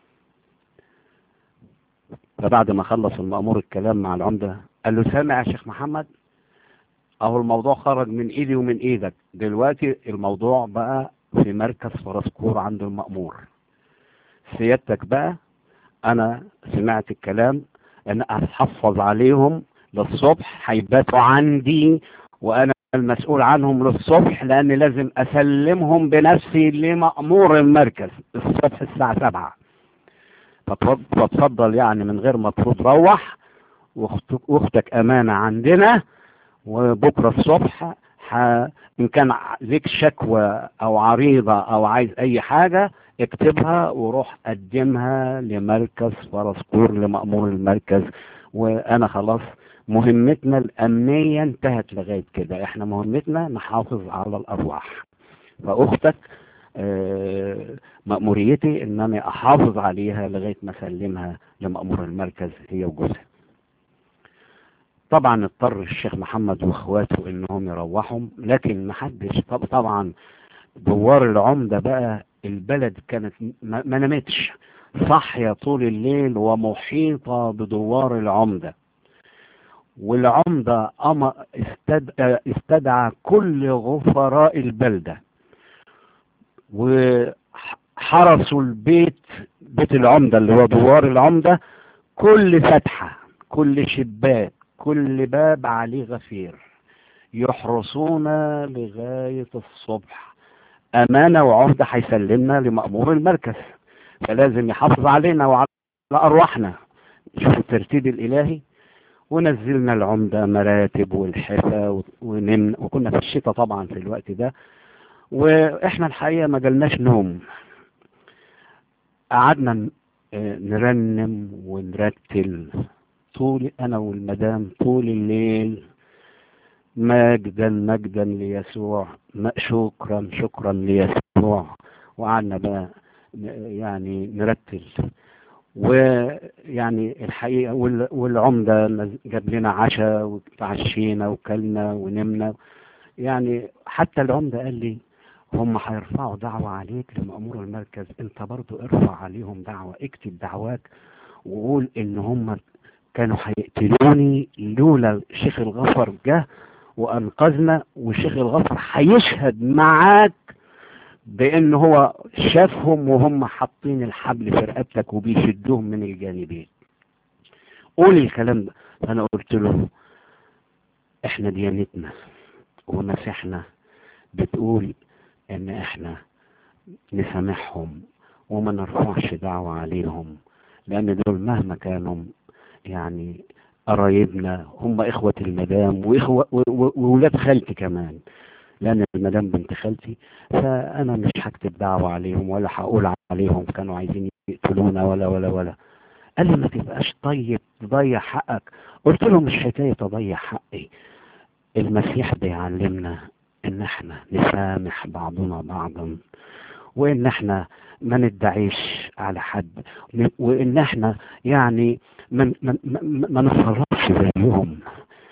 فبعد ما خلص المأمور الكلام مع العمدة قال له سامع يا شيخ محمد اهو الموضوع خرج من ايدي ومن ايدك دلوقتي الموضوع بقى في مركز فرسكور عند المأمور سيادتك بقى انا سمعت الكلام ان اتحفظ عليهم للصبح هيباتوا عندي وانا المسؤول عنهم للصبح لان لازم اسلمهم بنفسي لمأمور المركز الصبح الساعة سبعة فتفضل يعني من غير ما تروح واختك امانة عندنا وبكرة الصبح ح... ان كان ليك شكوى او عريضة او عايز اي حاجة اكتبها وروح قدمها لمركز فرسكور لمأمور المركز وانا خلاص مهمتنا الامنية انتهت لغاية كده احنا مهمتنا نحافظ على الارواح فاختك اه مأموريتي ان انا احافظ عليها لغاية ما اسلمها لمأمور المركز هي وجوزها طبعا اضطر الشيخ محمد واخواته انهم يروحوا لكن محدش طب طبعا دوار العمدة بقى البلد كانت ما, ما نمتش صاحية طول الليل ومحيطة بدوار العمدة والعمدة استدعى كل غفراء البلدة وحرسوا البيت بيت العمدة اللي هو دوار العمدة كل فتحة كل شباك كل باب عليه غفير يحرسون لغاية الصبح أمانة وعهدة هيسلمنا لمأمور المركز فلازم يحافظ علينا وعلى أرواحنا شوف الترتيب الإلهي ونزلنا العمدة مراتب والحفا ونمنا وكنا في الشتاء طبعا في الوقت ده واحنا الحقيقة ما جالناش نوم قعدنا نرنم ونرتل طول انا والمدام طول الليل مجدا مجدا ليسوع شكرا شكرا ليسوع وقعدنا بقى يعني نرتل ويعني الحقيقة والعمدة جاب لنا عشاء وتعشينا وكلنا ونمنا يعني حتى العمدة قال لي هم هيرفعوا دعوة عليك لمأمور المركز انت برضو ارفع عليهم دعوة اكتب دعواك وقول ان هم كانوا هيقتلوني لولا شيخ الغفر جه وانقذنا وشيخ الغفر هيشهد معاك بان هو شافهم وهم حاطين الحبل في رقبتك وبيشدوهم من الجانبين قول الكلام ده فانا قلت له احنا ديانتنا ومسيحنا بتقول ان احنا نسامحهم وما نرفعش دعوة عليهم لان دول مهما كانوا يعني قرايبنا هم اخوة المدام واخوة وولاد خالتي كمان لان المدام بنت خالتي فانا مش هكتب دعوة عليهم ولا هقول عليهم كانوا عايزين يقتلونا ولا ولا ولا قال لي ما تبقاش طيب تضيع حقك قلت له مش حكاية تضيع حقي المسيح بيعلمنا ان احنا نسامح بعضنا بعضا وان احنا ما ندعيش على حد وان احنا يعني ما ما ما نتصرفش زيهم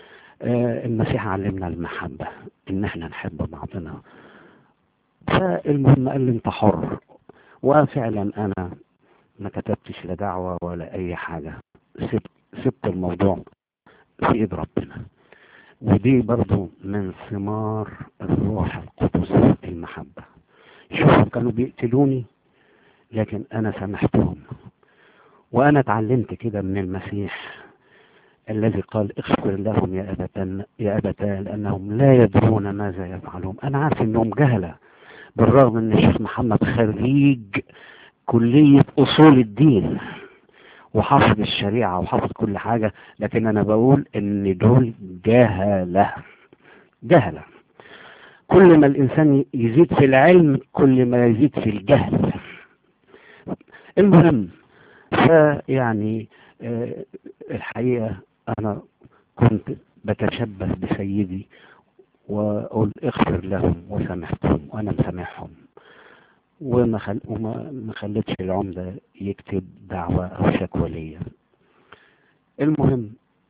آه، المسيح علمنا المحبة ان احنا نحب بعضنا فالمهم قال لي انت حر وفعلا انا ما كتبتش لا دعوة ولا اي حاجة سبت, سبت الموضوع في ايد ربنا ودي برضو من ثمار الروح القدس المحبة شوفوا كانوا بيقتلوني لكن انا سامحتهم وانا اتعلمت كده من المسيح الذي قال اغفر لهم يا أبتان يا أبتاه لأنهم لا يدرون ماذا يفعلون أنا عارف أنهم جهلة بالرغم أن الشيخ محمد خريج كلية أصول الدين وحافظ الشريعة وحافظ كل حاجة لكن أنا بقول أن دول جهلة جهلة كل ما الإنسان يزيد في العلم كل ما يزيد في الجهل المهم فيعني آه، الحقيقة أنا كنت بتشبه بسيدي وأقول اغفر لهم وسامحتهم وأنا مسامحهم وما خل... وما ما خليتش العمدة يكتب دعوة أو شكوى ليا المهم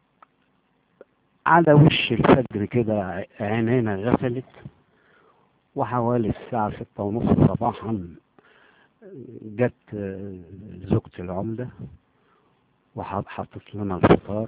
على وش الفجر كده عينينا غفلت وحوالي الساعة ستة ونص صباحا جت آه، زوجة العمدة وحطت لنا الفطار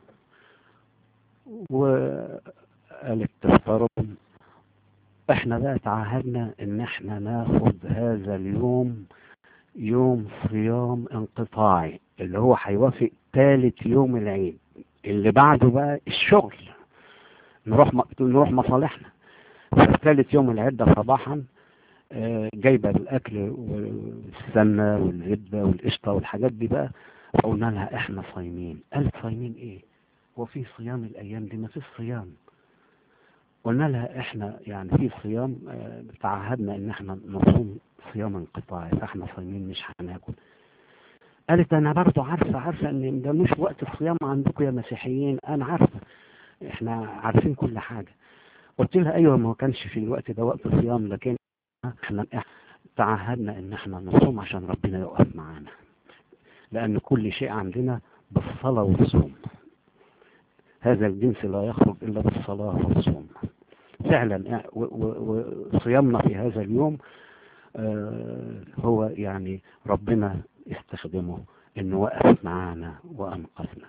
وقالت تفطروا احنا بقى تعهدنا ان احنا ناخد هذا اليوم يوم صيام انقطاعي اللي هو هيوافق ثالث يوم العيد اللي بعده بقى الشغل نروح م... نروح مصالحنا فثالث يوم العيد ده صباحا آه، جايبه الاكل والسمنه والزبده والقشطه والحاجات دي بقى فقلنا لها احنا صايمين قالت صايمين ايه هو في صيام الايام دي ما فيش صيام قلنا لها احنا يعني في صيام آه، تعهدنا ان احنا نصوم صيام انقطاعي فاحنا صايمين مش هناكل قالت انا برضه عارفه عارفه ان ده مش وقت الصيام عندكم يا مسيحيين انا عارفه احنا عارفين كل حاجه قلت لها ايوه ما هو كانش في الوقت ده وقت الصيام لكن احنا تعهدنا ان احنا نصوم عشان ربنا يقف معانا لان كل شيء عندنا بالصلاه والصوم هذا الجنس لا يخرج الا بالصلاه والصوم فعلا و- و- وصيامنا في هذا اليوم آه، هو يعني ربنا استخدمه انه وقف معانا وانقذنا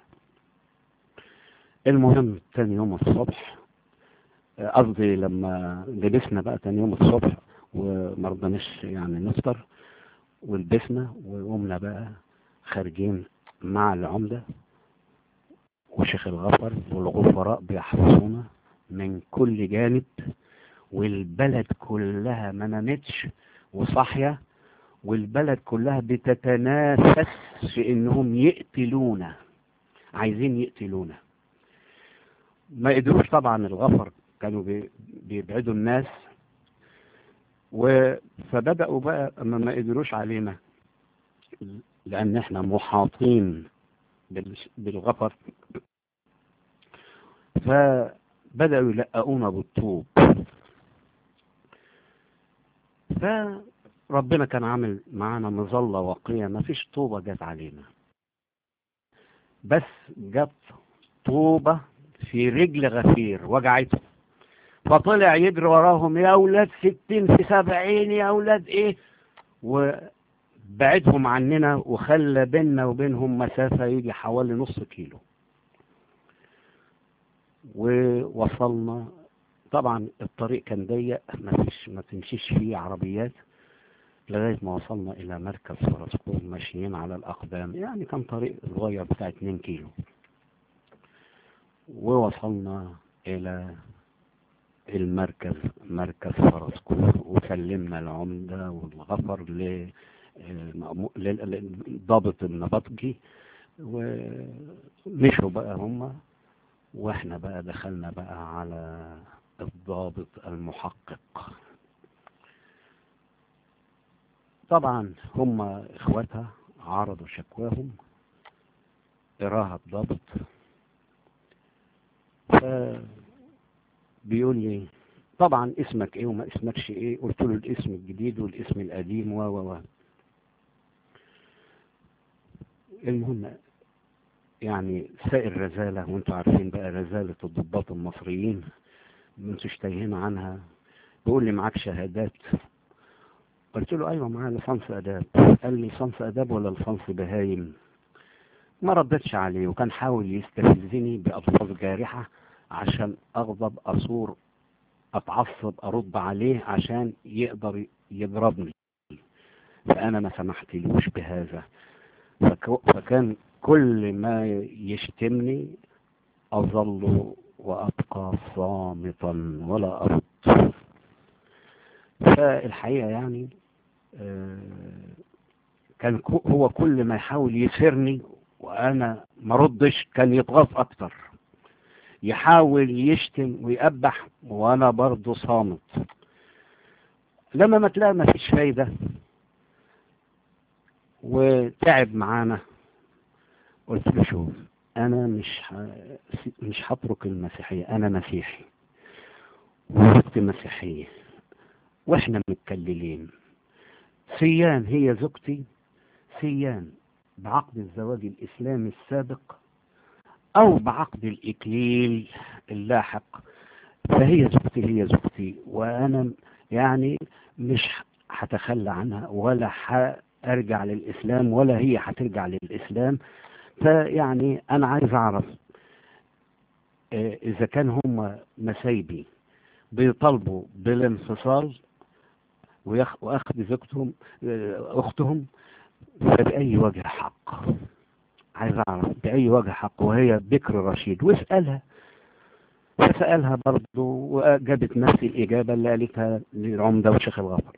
المهم تاني يوم الصبح آه، قصدي لما لبسنا بقى تاني يوم الصبح ومرضناش يعني نفطر ولبسنا وقمنا بقى خارجين مع العمدة وشيخ الغفر والغفراء بيحرسونا من كل جانب والبلد كلها ما نامتش وصاحية والبلد كلها بتتنافس في انهم يقتلونا عايزين يقتلونا ما قدروش طبعا الغفر كانوا بي- بيبعدوا الناس و فبدأوا بقى اما ما قدروش علينا لان احنا محاطين بال- بالغفر فبدأوا يلقؤونا بالطوب فربنا كان عامل معانا مظلة واقية ما فيش طوبة جت علينا بس جت طوبة في رجل غفير وجعته فطلع يجري وراهم يا اولاد ستين في سبعين يا اولاد ايه وبعدهم عننا وخلى بيننا وبينهم مسافة يجي حوالي نص كيلو ووصلنا طبعا الطريق كان ضيق ما فيش ما تمشيش فيه عربيات لغاية ما وصلنا إلى مركز فرسكور ماشيين على الأقدام يعني كان طريق صغير بتاع 2 كيلو ووصلنا إلى المركز مركز فرسكور وسلمنا العمدة والغفر ل للضابط النبطجي ومشوا بقى هم واحنا بقى دخلنا بقى على الضابط المحقق طبعا هم اخواتها عرضوا شكواهم قراها الضابط بيقول لي طبعا اسمك ايه وما اسمكش ايه قلت له الاسم الجديد والاسم القديم و و و المهم يعني سائر رزالة وانتوا عارفين بقى رزالة الضباط المصريين انتوا تايهين عنها بيقول لي معاك شهادات قلت له ايوه معايا لصنص اداب قال لي صنص اداب ولا لصنص بهايم ما ردتش عليه وكان حاول يستفزني بألفاظ جارحة عشان أغضب أصور أتعصب أرد عليه عشان يقدر يضربني فأنا ما سمحتلوش بهذا فكان كل ما يشتمني أظل وأبقى صامتا ولا أرد فالحقيقة يعني كان هو كل ما يحاول يسرني وانا ما ردش كان يتغاظ اكتر يحاول يشتم ويقبح وانا برضه صامت لما ما تلاقي ما فيش فايدة وتعب معانا قلت له شوف انا مش ه... مش هترك المسيحية انا مسيحي وزوجتي مسيحية واحنا متكللين سيان هي زوجتي سيان بعقد الزواج الإسلامي السابق أو بعقد الإكليل اللاحق فهي زوجتي هي زوجتي وأنا يعني مش هتخلى عنها ولا هأرجع للإسلام ولا هي هترجع للإسلام فيعني أنا عايز أعرف إذا كان هم مسايبي بيطالبوا بالانفصال وأخذ زوجتهم أختهم فبأي وجه حق عايز أعرف بأي وجه حق وهي بكر رشيد واسألها فسألها برضه وجابت نفس الإجابة اللي قالتها للعمدة والشيخ الغفر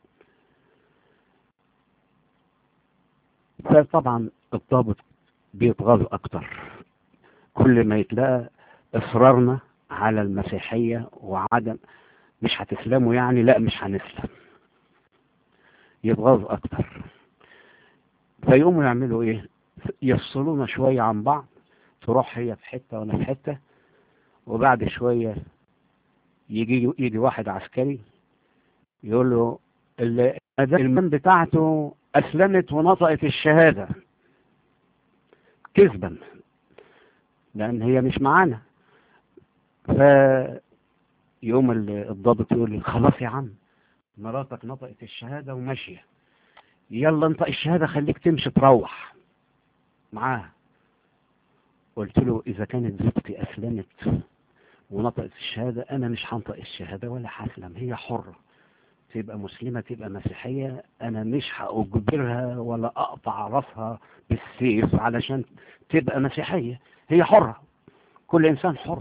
فطبعا الضابط بيتغاظ أكتر كل ما يتلاقى إصرارنا على المسيحية وعدم مش هتسلموا يعني لا مش هنسلم يتغاظ أكتر فيقوموا يعملوا ايه يفصلونا شوية عن بعض تروح هي في حتة وانا في حتة وبعد شوية يجي يجي واحد عسكري يقول له المن بتاعته اسلمت ونطقت الشهادة كذبا لان هي مش معانا فيقوم الضابط يقول لي خلاص يا عم مراتك نطقت الشهادة وماشية يلا انت الشهادة خليك تمشي تروح معاها قلت له اذا كانت زوجتي اسلمت ونطقت الشهادة انا مش هنطق الشهادة ولا هسلم هي حرة تبقى مسلمة تبقى مسيحية انا مش هأجبرها ولا اقطع راسها بالسيف علشان تبقى مسيحية هي حرة كل انسان حر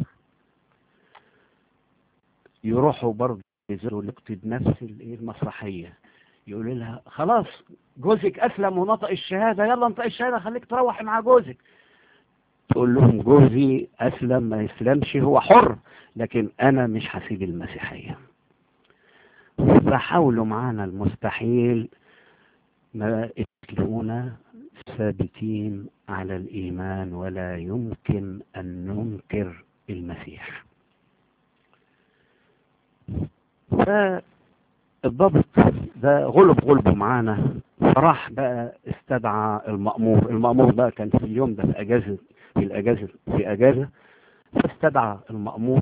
يروحوا برضه يزوروا لقطة نفس المسرحية يقول لها خلاص جوزك أسلم ونطق الشهادة يلا انطق الشهادة خليك تروحي مع جوزك تقول لهم جوزي أسلم ما يسلمش هو حر لكن أنا مش هسيب المسيحية فحاولوا معانا المستحيل ما اتلونا ثابتين على الإيمان ولا يمكن أن ننكر المسيح فالضبط ده غلب غلبه معانا فراح بقى استدعى المأمور المأمور بقى كان في اليوم ده في أجازة في الأجازة في أجازة فاستدعى المأمور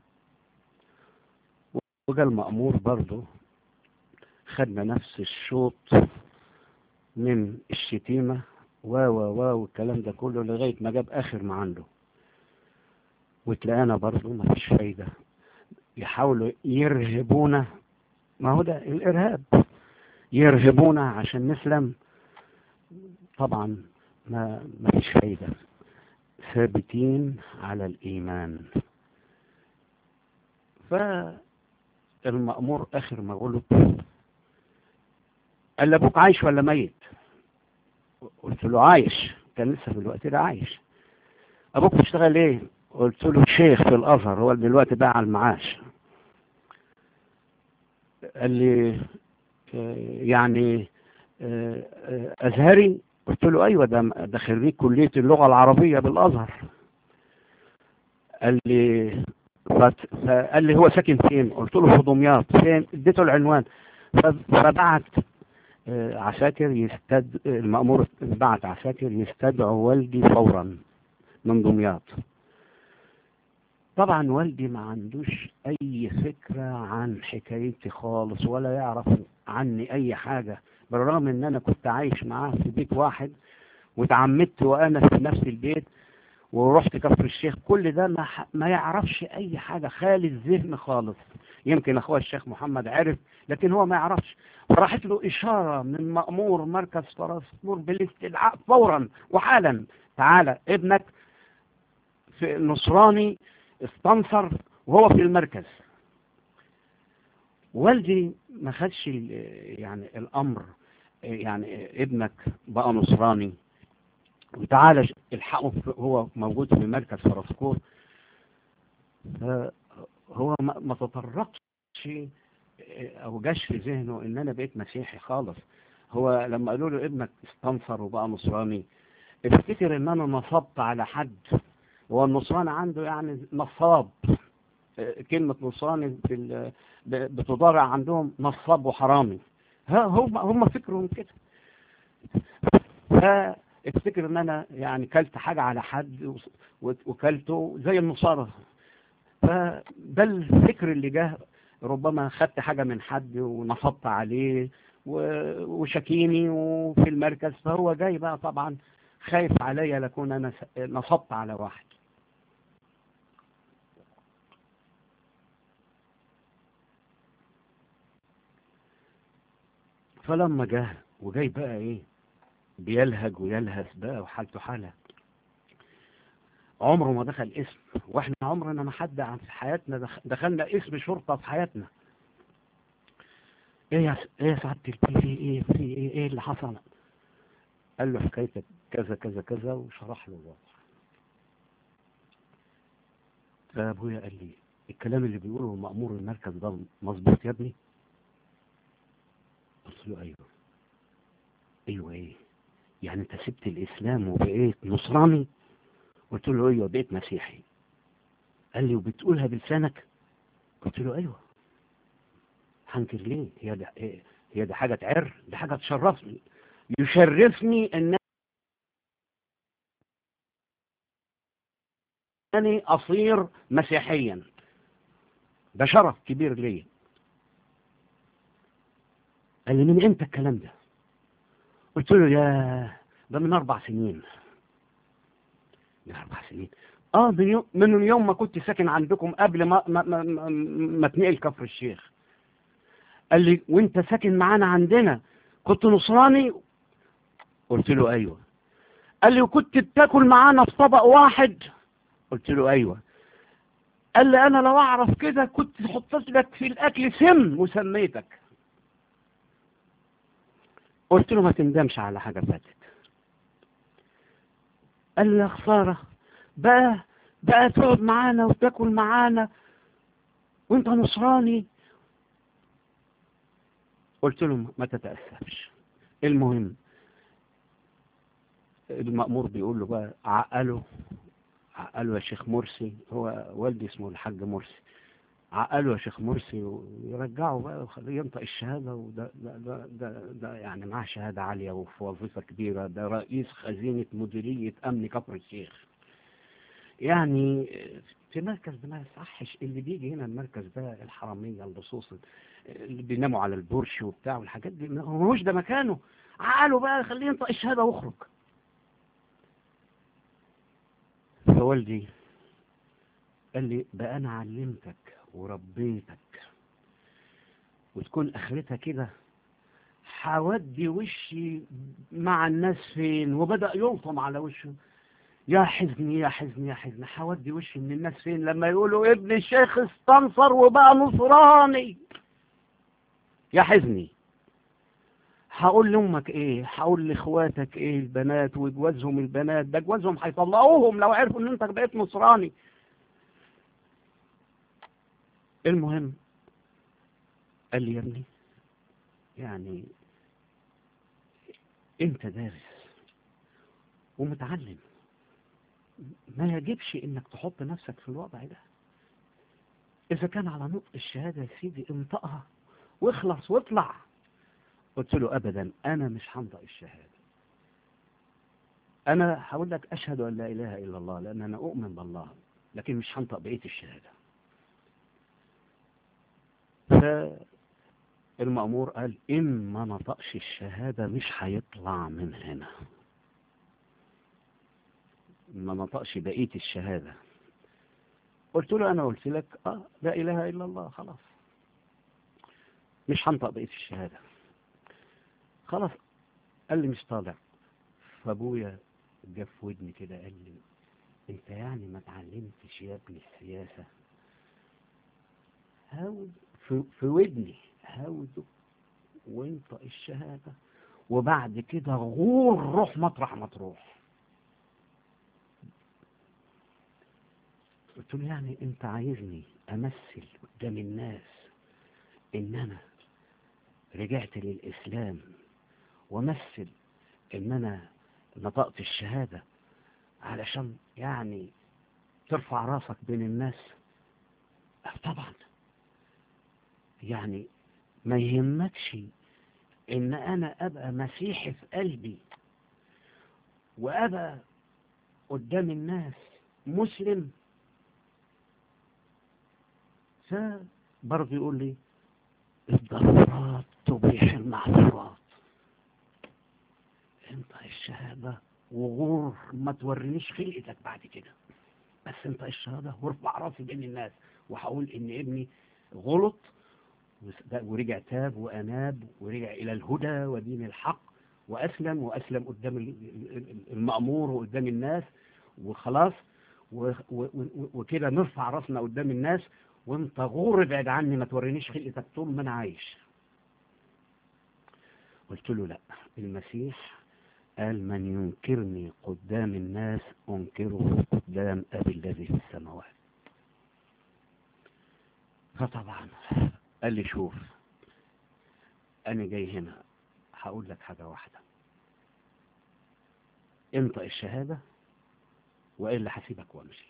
وجا المأمور برضه خدنا نفس الشوط من الشتيمة و و و والكلام ده كله لغاية ما جاب آخر ما عنده وتلاقينا برضه ما فيش فايدة يحاولوا يرهبونا ما هو ده الإرهاب يرهبونا عشان نسلم طبعا ما ما فيش فايدة ثابتين على الإيمان فالمأمور آخر ما غلب قال لي أبوك عايش ولا ميت قلت له عايش كان لسه في الوقت ده عايش أبوك بيشتغل إيه قلت له شيخ في الأزهر هو دلوقتي بقى على المعاش قال لي يعني أزهري قلت له أيوة ده ده خريج كلية اللغة العربية بالأزهر قال لي فقال لي هو ساكن فين قلت له في دمياط فين اديته العنوان فبعت عساكر يستد المأمور بعت عساكر يستدعوا والدي فورا من دمياط طبعا والدي ما عندوش اي فكرة عن حكايتي خالص ولا يعرف عني اي حاجة بالرغم ان انا كنت عايش معاه في بيت واحد واتعمدت وانا في نفس البيت ورحت كفر الشيخ كل ده ما, ح... ما يعرفش اي حاجة خالي الذهن خالص يمكن اخويا الشيخ محمد عرف لكن هو ما يعرفش فراحت له اشارة من مأمور مركز فراسمور بالاستدعاء فورا وحالا تعالى ابنك في نصراني استنصر وهو في المركز والدي ما خدش يعني الامر يعني ابنك بقى نصراني وتعالى الحقه هو موجود في مركز فرسكور هو ما تطرقش او جاش في ذهنه ان انا بقيت مسيحي خالص هو لما قالوا له ابنك استنصر وبقى نصراني افتكر ان انا نصبت على حد هو النصراني عنده يعني نصاب كلمة نصراني في بتضارع عندهم نصاب وحرامي هم هم فكرهم كده فافتكر ان انا يعني كلت حاجة على حد وكلته زي النصارى فده الفكر اللي جه ربما خدت حاجة من حد ونصبت عليه وشكيني وفي المركز فهو جاي بقى طبعا خايف عليا لكون انا نصبت على واحد فلما جه وجاي بقى ايه بيلهج ويلهث بقى وحالته حالة عمره ما دخل اسم واحنا عمرنا ما حد عن في حياتنا دخلنا اسم شرطة في حياتنا ايه يا ايه يا سعادة البي في ايه في ايه ايه اللي حصل قال له حكايتك كذا كذا كذا وشرح له الوضع فابويا قال لي الكلام اللي بيقوله مأمور المركز ده مظبوط يا ابني قلت له ايوه ايوه ايه يعني انت سبت الاسلام وبقيت نصراني قلت له ايوه بقيت مسيحي قال لي وبتقولها بلسانك قلت له ايوه هنكر ليه هي ده هي ده حاجه تعر دي حاجه تشرفني يشرفني ان اني اصير مسيحيا ده شرف كبير ليا قال لي من امتى الكلام ده قلت له يا ده من اربع سنين من اربع سنين اه من يوم من اليوم ما كنت ساكن عندكم قبل ما ما ما, ما, ما اتنقل كفر الشيخ قال لي وانت ساكن معانا عندنا كنت نصراني قلت له ايوه قال لي وكنت بتاكل معانا في طبق واحد قلت له ايوه قال لي انا لو اعرف كده كنت حطيت لك في الاكل سم وسميتك قلت له ما تندمش على حاجه فاتت قال لي يا خساره بقى بقى تقعد معانا وتاكل معانا وانت نصراني قلت له ما تتأسفش المهم المأمور بيقول له بقى عقله عقله يا شيخ مرسي هو والدي اسمه الحاج مرسي عقله يا شيخ مرسي ويرجعه بقى وخليه ينطق الشهادة وده ده ده ده, ده يعني معاه شهادة عالية وفي وظيفة كبيرة ده رئيس خزينة مديرية أمن كفر الشيخ يعني في مركز ده ما يصحش اللي بيجي هنا المركز ده الحرامية اللصوص اللي بيناموا على البرش وبتاع والحاجات دي ما هوش ده مكانه عقله بقى خليه ينطق الشهادة واخرج فوالدي قال لي بقى انا علمتك وربيتك وتكون اخرتها كده هودي وشي مع الناس فين وبدأ يلطم على وشه يا حزني يا حزني يا حزني هودي وشي من الناس فين لما يقولوا ابن الشيخ استنصر وبقى نصراني يا حزني هقول لامك ايه هقول لاخواتك ايه البنات وجوازهم البنات ده جوازهم هيطلعوهم لو عرفوا ان انت بقيت نصراني المهم قال لي يا ابني يعني انت دارس ومتعلم ما يجبش انك تحط نفسك في الوضع ده اذا كان على نطق الشهادة يا سيدي انطقها واخلص واطلع قلت له ابدا انا مش هنطق الشهادة انا هقول لك اشهد ان لا اله الا الله لان انا اؤمن بالله لكن مش هنطق بقيه الشهاده فالمأمور قال إن ما نطقش الشهادة مش هيطلع من هنا ما نطقش بقية الشهادة قلت له أنا قلت لك آه لا إله إلا الله خلاص مش هنطق بقية الشهادة خلاص قال لي مش طالع فأبويا جاب في ودني كده قال لي أنت يعني ما اتعلمتش يا ابني السياسة هاود في, في ودني هاوده وانطق الشهادة وبعد كده غور روح مطرح ما تروح قلت له يعني انت عايزني امثل قدام الناس ان انا رجعت للاسلام وامثل ان انا نطقت الشهادة علشان يعني ترفع راسك بين الناس طبعا يعني ما يهمكش ان انا ابقى مسيحي في قلبي وابقى قدام الناس مسلم فبرضه يقول لي الضرورات تبيح المعذورات انت الشهادة وغور ما تورينيش خلقتك بعد كده بس انت الشهادة وارفع راسي بين الناس وهقول ان ابني غلط ورجع تاب وأناب ورجع إلى الهدى ودين الحق وأسلم وأسلم قدام المأمور وقدام الناس وخلاص وكده نرفع راسنا قدام الناس وانت غور ابعد عني ما تورينيش خلقتك طول ما انا عايش قلت له لا المسيح قال من ينكرني قدام الناس انكره قدام ابي الذي في السماوات فطبعا قال لي شوف انا جاي هنا هقول لك حاجة واحدة انطق الشهادة والا هسيبك وامشي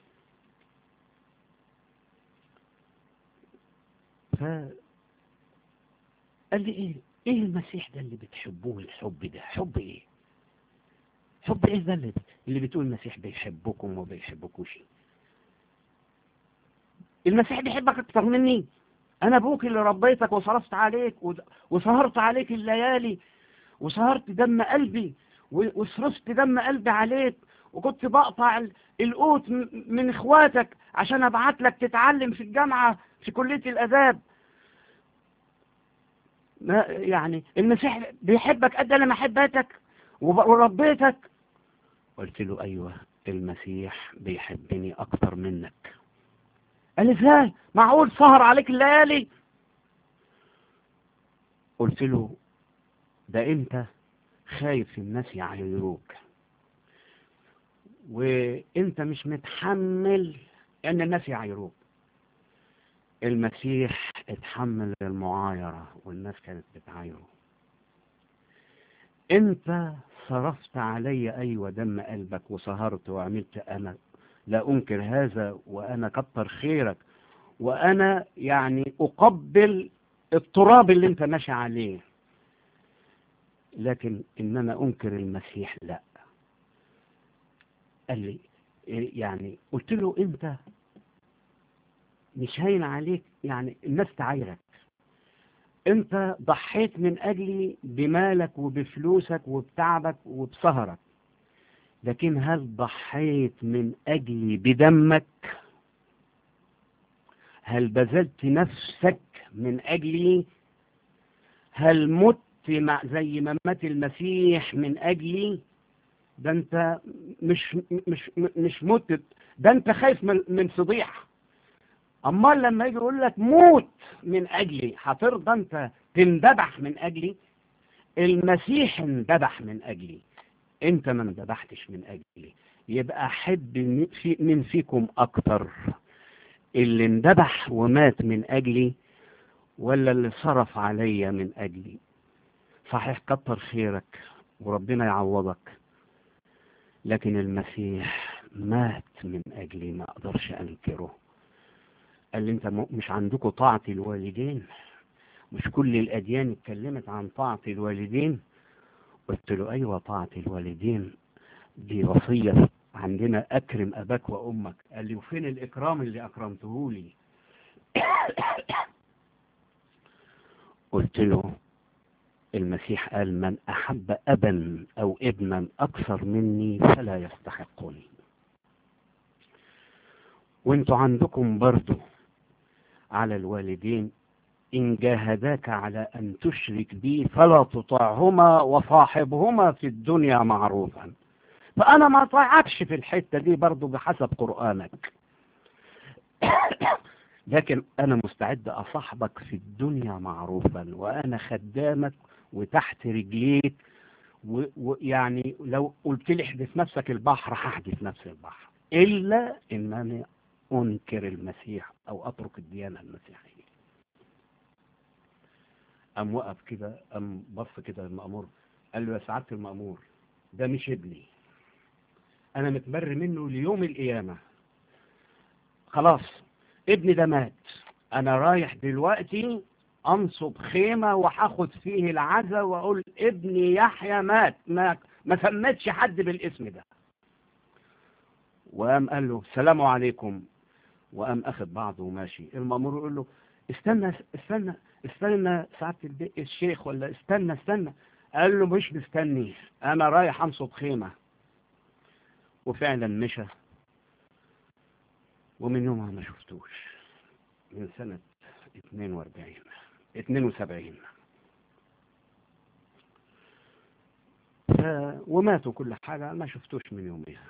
ف قال لي ايه ايه المسيح ده اللي بتحبوه الحب ده حب ايه حب ايه ده اللي, اللي بتقول المسيح بيحبكم وما بيحبكوش المسيح بيحبك اكتر مني انا ابوك اللي ربيتك وصرفت عليك وسهرت عليك الليالي وسهرت دم قلبي وصرفت دم قلبي عليك وكنت بقطع القوت من اخواتك عشان ابعت لك تتعلم في الجامعة في كلية الاداب يعني المسيح بيحبك قد انا محبتك وربيتك قلت له ايوه المسيح بيحبني اكتر منك قال لي ازاي معقول سهر عليك الليالي قلت له ده انت خايف الناس يعيروك وانت مش متحمل ان الناس يعيروك المسيح اتحمل المعايرة والناس كانت بتعايره انت صرفت علي ايوه دم قلبك وسهرت وعملت انا لا انكر هذا وانا كتر خيرك وانا يعني اقبل التراب اللي انت ماشي عليه لكن ان انا انكر المسيح لا قال لي يعني قلت له انت مش هين عليك يعني الناس تعايرك انت ضحيت من اجلي بمالك وبفلوسك وبتعبك وبسهرك لكن هل ضحيت من اجلي بدمك هل بذلت نفسك من اجلي هل مت مع زي ما مات المسيح من اجلي ده انت مش مش مش مت ده انت خايف من من فضيحه امال لما يجي يقول لك موت من اجلي هترضى انت تندبح من اجلي المسيح اندبح من اجلي انت ما اندبحتش من اجلي يبقى احب من فيكم اكتر اللي اندبح ومات من اجلي ولا اللي صرف عليا من اجلي صحيح كتر خيرك وربنا يعوضك لكن المسيح مات من اجلي ما اقدرش انكره قال لي انت مش عندكم طاعة الوالدين مش كل الاديان اتكلمت عن طاعة الوالدين قلت له ايوه طاعة الوالدين دي وصية عندنا أكرم أباك وأمك قال لي وفين الإكرام اللي أكرمته لي قلت له المسيح قال من أحب أبا أو ابنا أكثر مني فلا يستحقني وانتوا عندكم برضو على الوالدين إن جاهداك على أن تشرك بي فلا تطعهما وصاحبهما في الدنيا معروفا فأنا ما طاعتش في الحتة دي برضو بحسب قرآنك لكن أنا مستعد أصاحبك في الدنيا معروفا وأنا خدامك وتحت رجليك ويعني لو قلت لي احدث نفسك البحر هحدث نفسي البحر إلا إنني أنكر المسيح أو أترك الديانة المسيحية قام وقف كده قام بص كده المأمور قال له يا سعادة المأمور ده مش ابني أنا متبر منه ليوم القيامة خلاص ابني ده مات أنا رايح دلوقتي أنصب خيمة وهاخد فيه العزا وأقول ابني يحيى مات ما ما سمتش حد بالاسم ده وقام قال له السلام عليكم وقام أخذ بعضه وماشي المأمور يقول له استنى استنى استنى سعادة الشيخ ولا استنى استنى قال له مش مستني أنا رايح أنصب خيمة وفعلا مشى ومن يومها ما شفتوش من سنة 42 72 ف... وماتوا كل حاجة ما شفتوش من يومها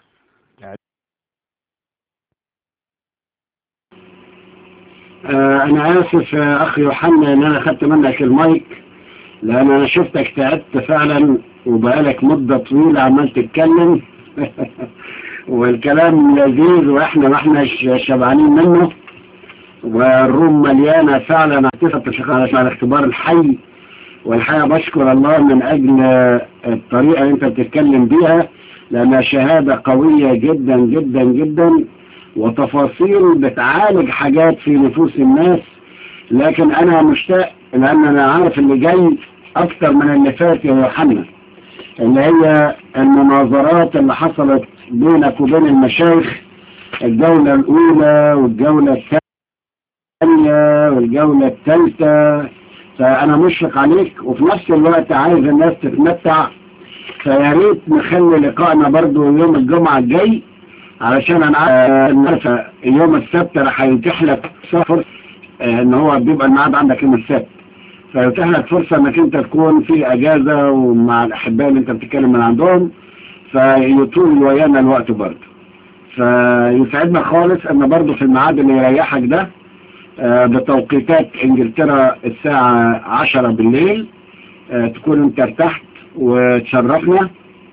آه انا اسف يا اخ يوحنا ان انا خدت منك المايك لان انا شفتك تعبت فعلا وبقالك مدة طويلة عمال تتكلم والكلام لذيذ واحنا ما احنا شبعانين منه والروم مليانة فعلا هتفت على الاختبار الحي والحقيقة بشكر الله من اجل الطريقة اللي انت بتتكلم بيها لانها شهادة قوية جدا جدا جدا وتفاصيل بتعالج حاجات في نفوس الناس لكن انا مشتاق لان انا عارف اللي جاي اكتر من اللي فات يا يوحنا اللي هي المناظرات اللي حصلت بينك وبين المشايخ الجولة الاولى والجولة الثانية والجولة الثالثة فانا مشفق عليك وفي نفس الوقت عايز الناس تتمتع فيا ريت نخلي لقائنا برضو يوم الجمعة الجاي علشان انا عارف يوم السبت راح يتيح لك فرصة ان هو بيبقى الميعاد عندك يوم السبت فيتيح لك فرصة انك انت تكون في اجازة ومع الاحباء اللي انت بتتكلم من عندهم فيطول ويانا الوقت برضه فيسعدنا خالص ان برضه في الميعاد اللي يريحك ده بتوقيتات انجلترا الساعة عشرة بالليل تكون انت ارتحت وتشرفنا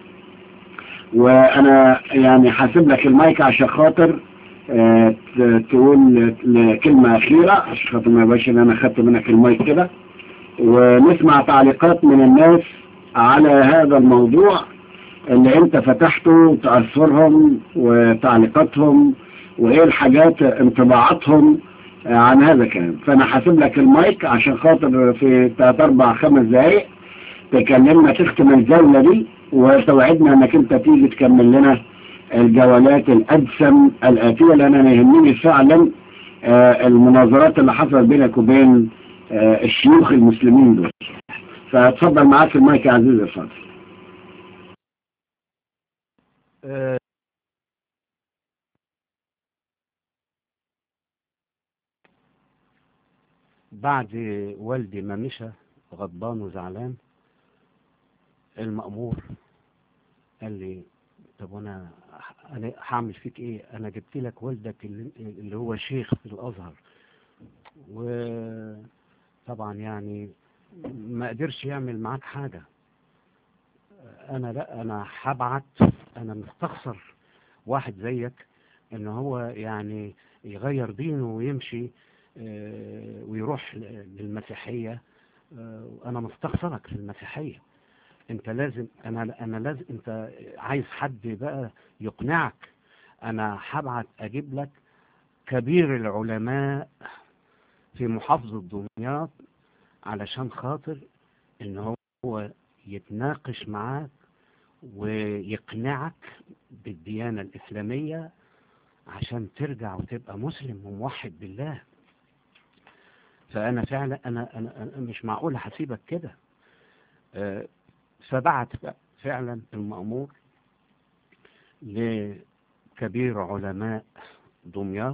وانا يعني حاسب لك المايك عشان خاطر اه تقول كلمة اخيرة عشان خاطر ما يبقاش ان انا خدت منك المايك كده ونسمع تعليقات من الناس على هذا الموضوع اللي انت فتحته تأثرهم وتعليقاتهم وايه الحاجات انطباعاتهم عن هذا الكلام فانا حاسب لك المايك عشان خاطر في 3 4 5 دقايق تكلمنا تختم الجولة دي وتوعدنا انك انت تيجي تكمل لنا الجولات الأدسم الآتية لأن أنا يهمني فعلا آه المناظرات اللي حصلت بينك وبين آه الشيوخ المسلمين دول فاتفضل معاك المايك يا عزيزي الفاضل آه بعد والدي ما مشى غضبان وزعلان المأمور قال لي طب وانا انا هعمل فيك ايه انا جبت لك والدك اللي, اللي هو شيخ في الازهر وطبعا يعني ما قدرش يعمل معاك حاجة انا لا انا هبعت انا مستخسر واحد زيك ان هو يعني يغير دينه ويمشي ويروح للمسيحية انا مستخسرك في المسيحية انت لازم انا انا لازم انت عايز حد بقى يقنعك انا هبعت اجيب لك كبير العلماء في محافظة دمياط علشان خاطر ان هو يتناقش معاك ويقنعك بالديانة الإسلامية عشان ترجع وتبقى مسلم وموحد بالله فأنا فعلا أنا, أنا, أنا مش معقول هسيبك كده آه، فبعت فعلا المأمور لكبير علماء دمياط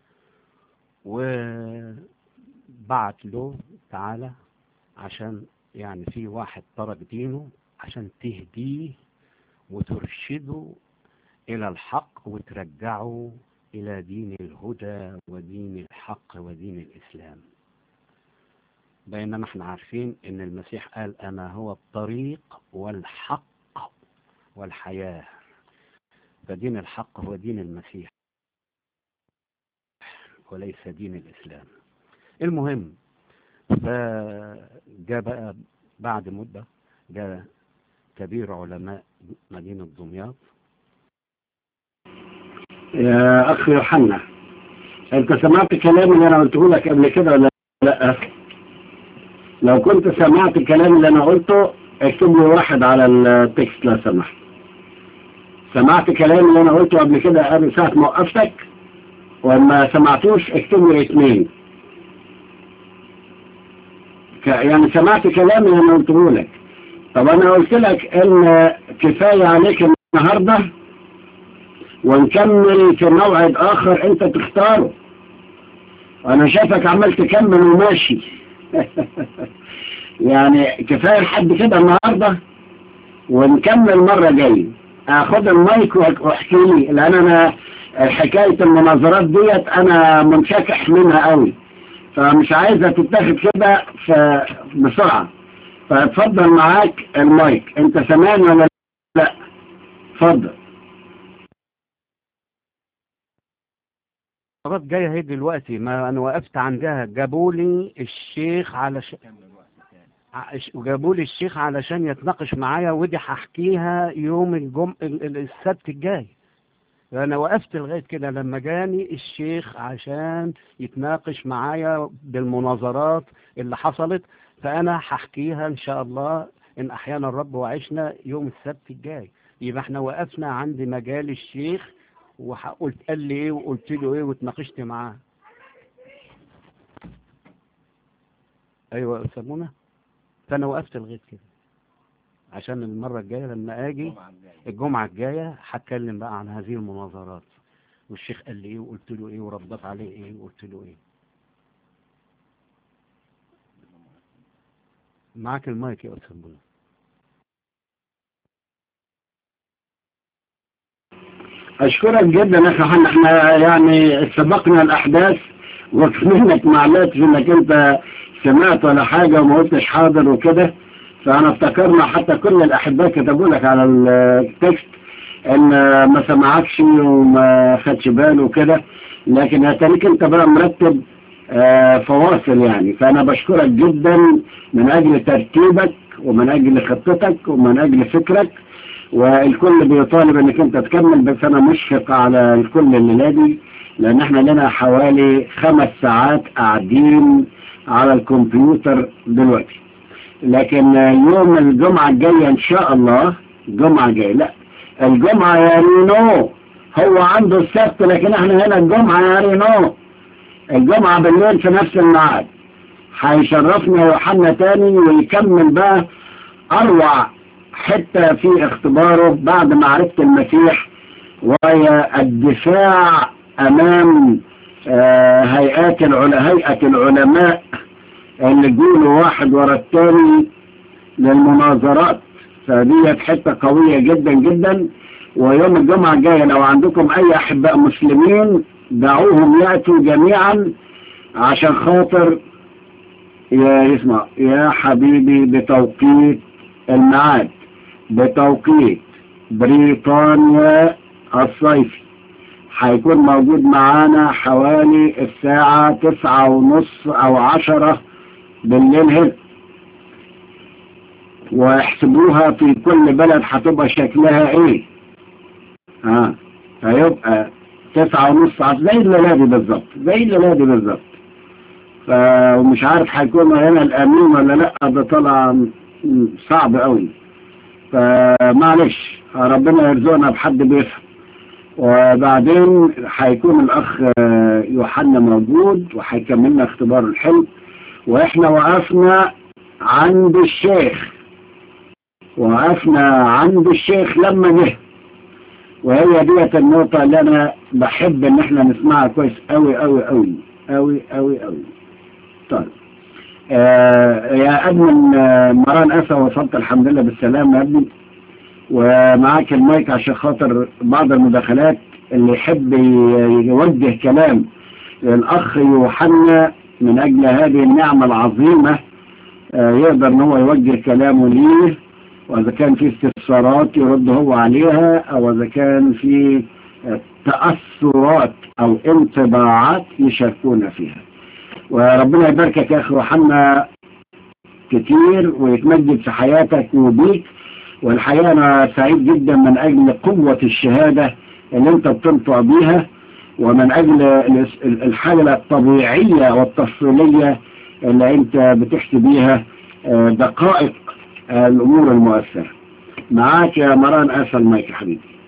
وبعت له تعالى عشان يعني في واحد ترك دينه عشان تهديه وترشده إلى الحق وترجعه إلى دين الهدى ودين الحق ودين الإسلام بينما احنا عارفين ان المسيح قال انا هو الطريق والحق والحياة فدين الحق هو دين المسيح وليس دين الإسلام المهم فجاء بقى بعد مدة جاء كبير علماء مدينة دمياط يا أخ يوحنا أنت سمعت كلام اللي أنا قلته لك قبل كده ولا لا لو كنت سمعت الكلام اللي أنا قلته اكتب لي واحد على التكست لو سمحت سمعت كلام اللي أنا قلته قبل كده قبل ساعة ما وقفتك وما سمعتوش اكتب لي اثنين ك- يعني سمعت كلام اللي أنا قلته لك طب أنا قلت لك إن كفاية عليك النهارده ونكمل في موعد آخر أنت تختاره وأنا شايفك عمال تكمل وماشي يعني كفاية لحد كده النهاردة ونكمل مرة جاية أخد المايك واحكي لي لأن أنا حكاية المناظرات ديت أنا منشكح منها قوي فمش عايزة تتاخد كده ف- بسرعة فاتفضل معاك المايك أنت سامعني ولا لا اتفضل المناظرات جاية اهي دلوقتي ما انا وقفت عندها جابوا لي الشيخ علشان جابوا لي الشيخ علشان يتناقش معايا ودي هحكيها يوم الجم... ال- ال- السبت الجاي انا وقفت لغايه كده لما جاني الشيخ عشان يتناقش معايا بالمناظرات اللي حصلت فانا هحكيها ان شاء الله ان احيانا الرب وعشنا يوم السبت الجاي يبقى احنا وقفنا عند مجال الشيخ وقلت قال لي ايه وقلت له ايه واتناقشت معاه ايوه يا استاذ منى فانا وقفت لغايه كده عشان المره الجايه لما اجي الجمعه الجايه هتكلم بقى عن هذه المناظرات والشيخ قال لي ايه وقلت له ايه وردت عليه ايه وقلت له ايه معاك المايك يا استاذ منى أشكرك جدا يا أخي حنا احنا يعني سبقنا الأحداث وكمنك معلات في إنك أنت سمعت ولا حاجة وما قلتش حاضر وكده فأنا افتكرنا حتى كل الأحباء كتبوا لك على التكست إن ما سمعكش وما خدش باله وكده لكن هتاريك أنت بقى مرتب آه، فواصل يعني فأنا بشكرك جدا من أجل ترتيبك ومن أجل خطتك ومن أجل فكرك والكل بيطالب انك انت تكمل بس انا مشفق على الكل الليله دي لان احنا لنا حوالي خمس ساعات قاعدين على الكمبيوتر دلوقتي لكن يوم الجمعة الجاية ان شاء الله الجمعة الجاية لا الجمعة يا رينو هو عنده السبت لكن احنا هنا الجمعة يا رينو الجمعة بالليل في نفس الميعاد هيشرفنا يوحنا تاني ويكمل بقى اروع حتى في اختباره بعد معرفة المسيح وهي الدفاع امام آه، هيئات العلماء هيئة العلماء اللي يقولوا واحد ورا الثاني للمناظرات فديت حتة قوية جدا جدا ويوم الجمعة الجاية لو عندكم اي احباء مسلمين دعوهم يأتوا جميعا عشان خاطر يا يسمع يا حبيبي بتوقيت الميعاد بتوقيت بريطانيا الصيفي هيكون موجود معانا حوالي الساعة تسعة ونص او عشرة بالليل هنا واحسبوها في كل بلد هتبقى شكلها ايه ها هيبقى تسعة ونص عشرة زي الليلة دي بالظبط زي الليلة دي بالظبط فمش عارف هيكون هنا الامين ولا لا ده طلع م- صعب قوي فمعلش ربنا يرزقنا بحد بيفهم وبعدين هيكون الأخ يوحنا موجود وهيكملنا اختبار الحلم وإحنا وقفنا عند الشيخ وقفنا عند الشيخ لما جه وهي ديت النقطة اللي أنا بحب إن إحنا نسمعها كويس أوي أوي أوي أوي أوي أوي طيب آه يا ابن مران أسا وصلت الحمد لله بالسلامة يا ابني ومعاك المايك عشان خاطر بعض المداخلات اللي يحب يوجه كلام للأخ يوحنا من أجل هذه النعمة العظيمة آه يقدر ان هو يوجه كلامه ليه وإذا كان في استفسارات يرد هو عليها أو إذا كان في تأثرات أو انطباعات يشاركونا فيها وربنا يباركك يا أخي يوحنا كتير ويتمجد في حياتك وبيك والحقيقة أنا سعيد جدا من أجل قوة الشهادة اللي أنت بتنطق بيها ومن أجل الحالة الطبيعية والتفصيلية اللي أنت بتحكي بيها دقائق الأمور المؤثرة معاك يا مران أسى المايك يا حبيبي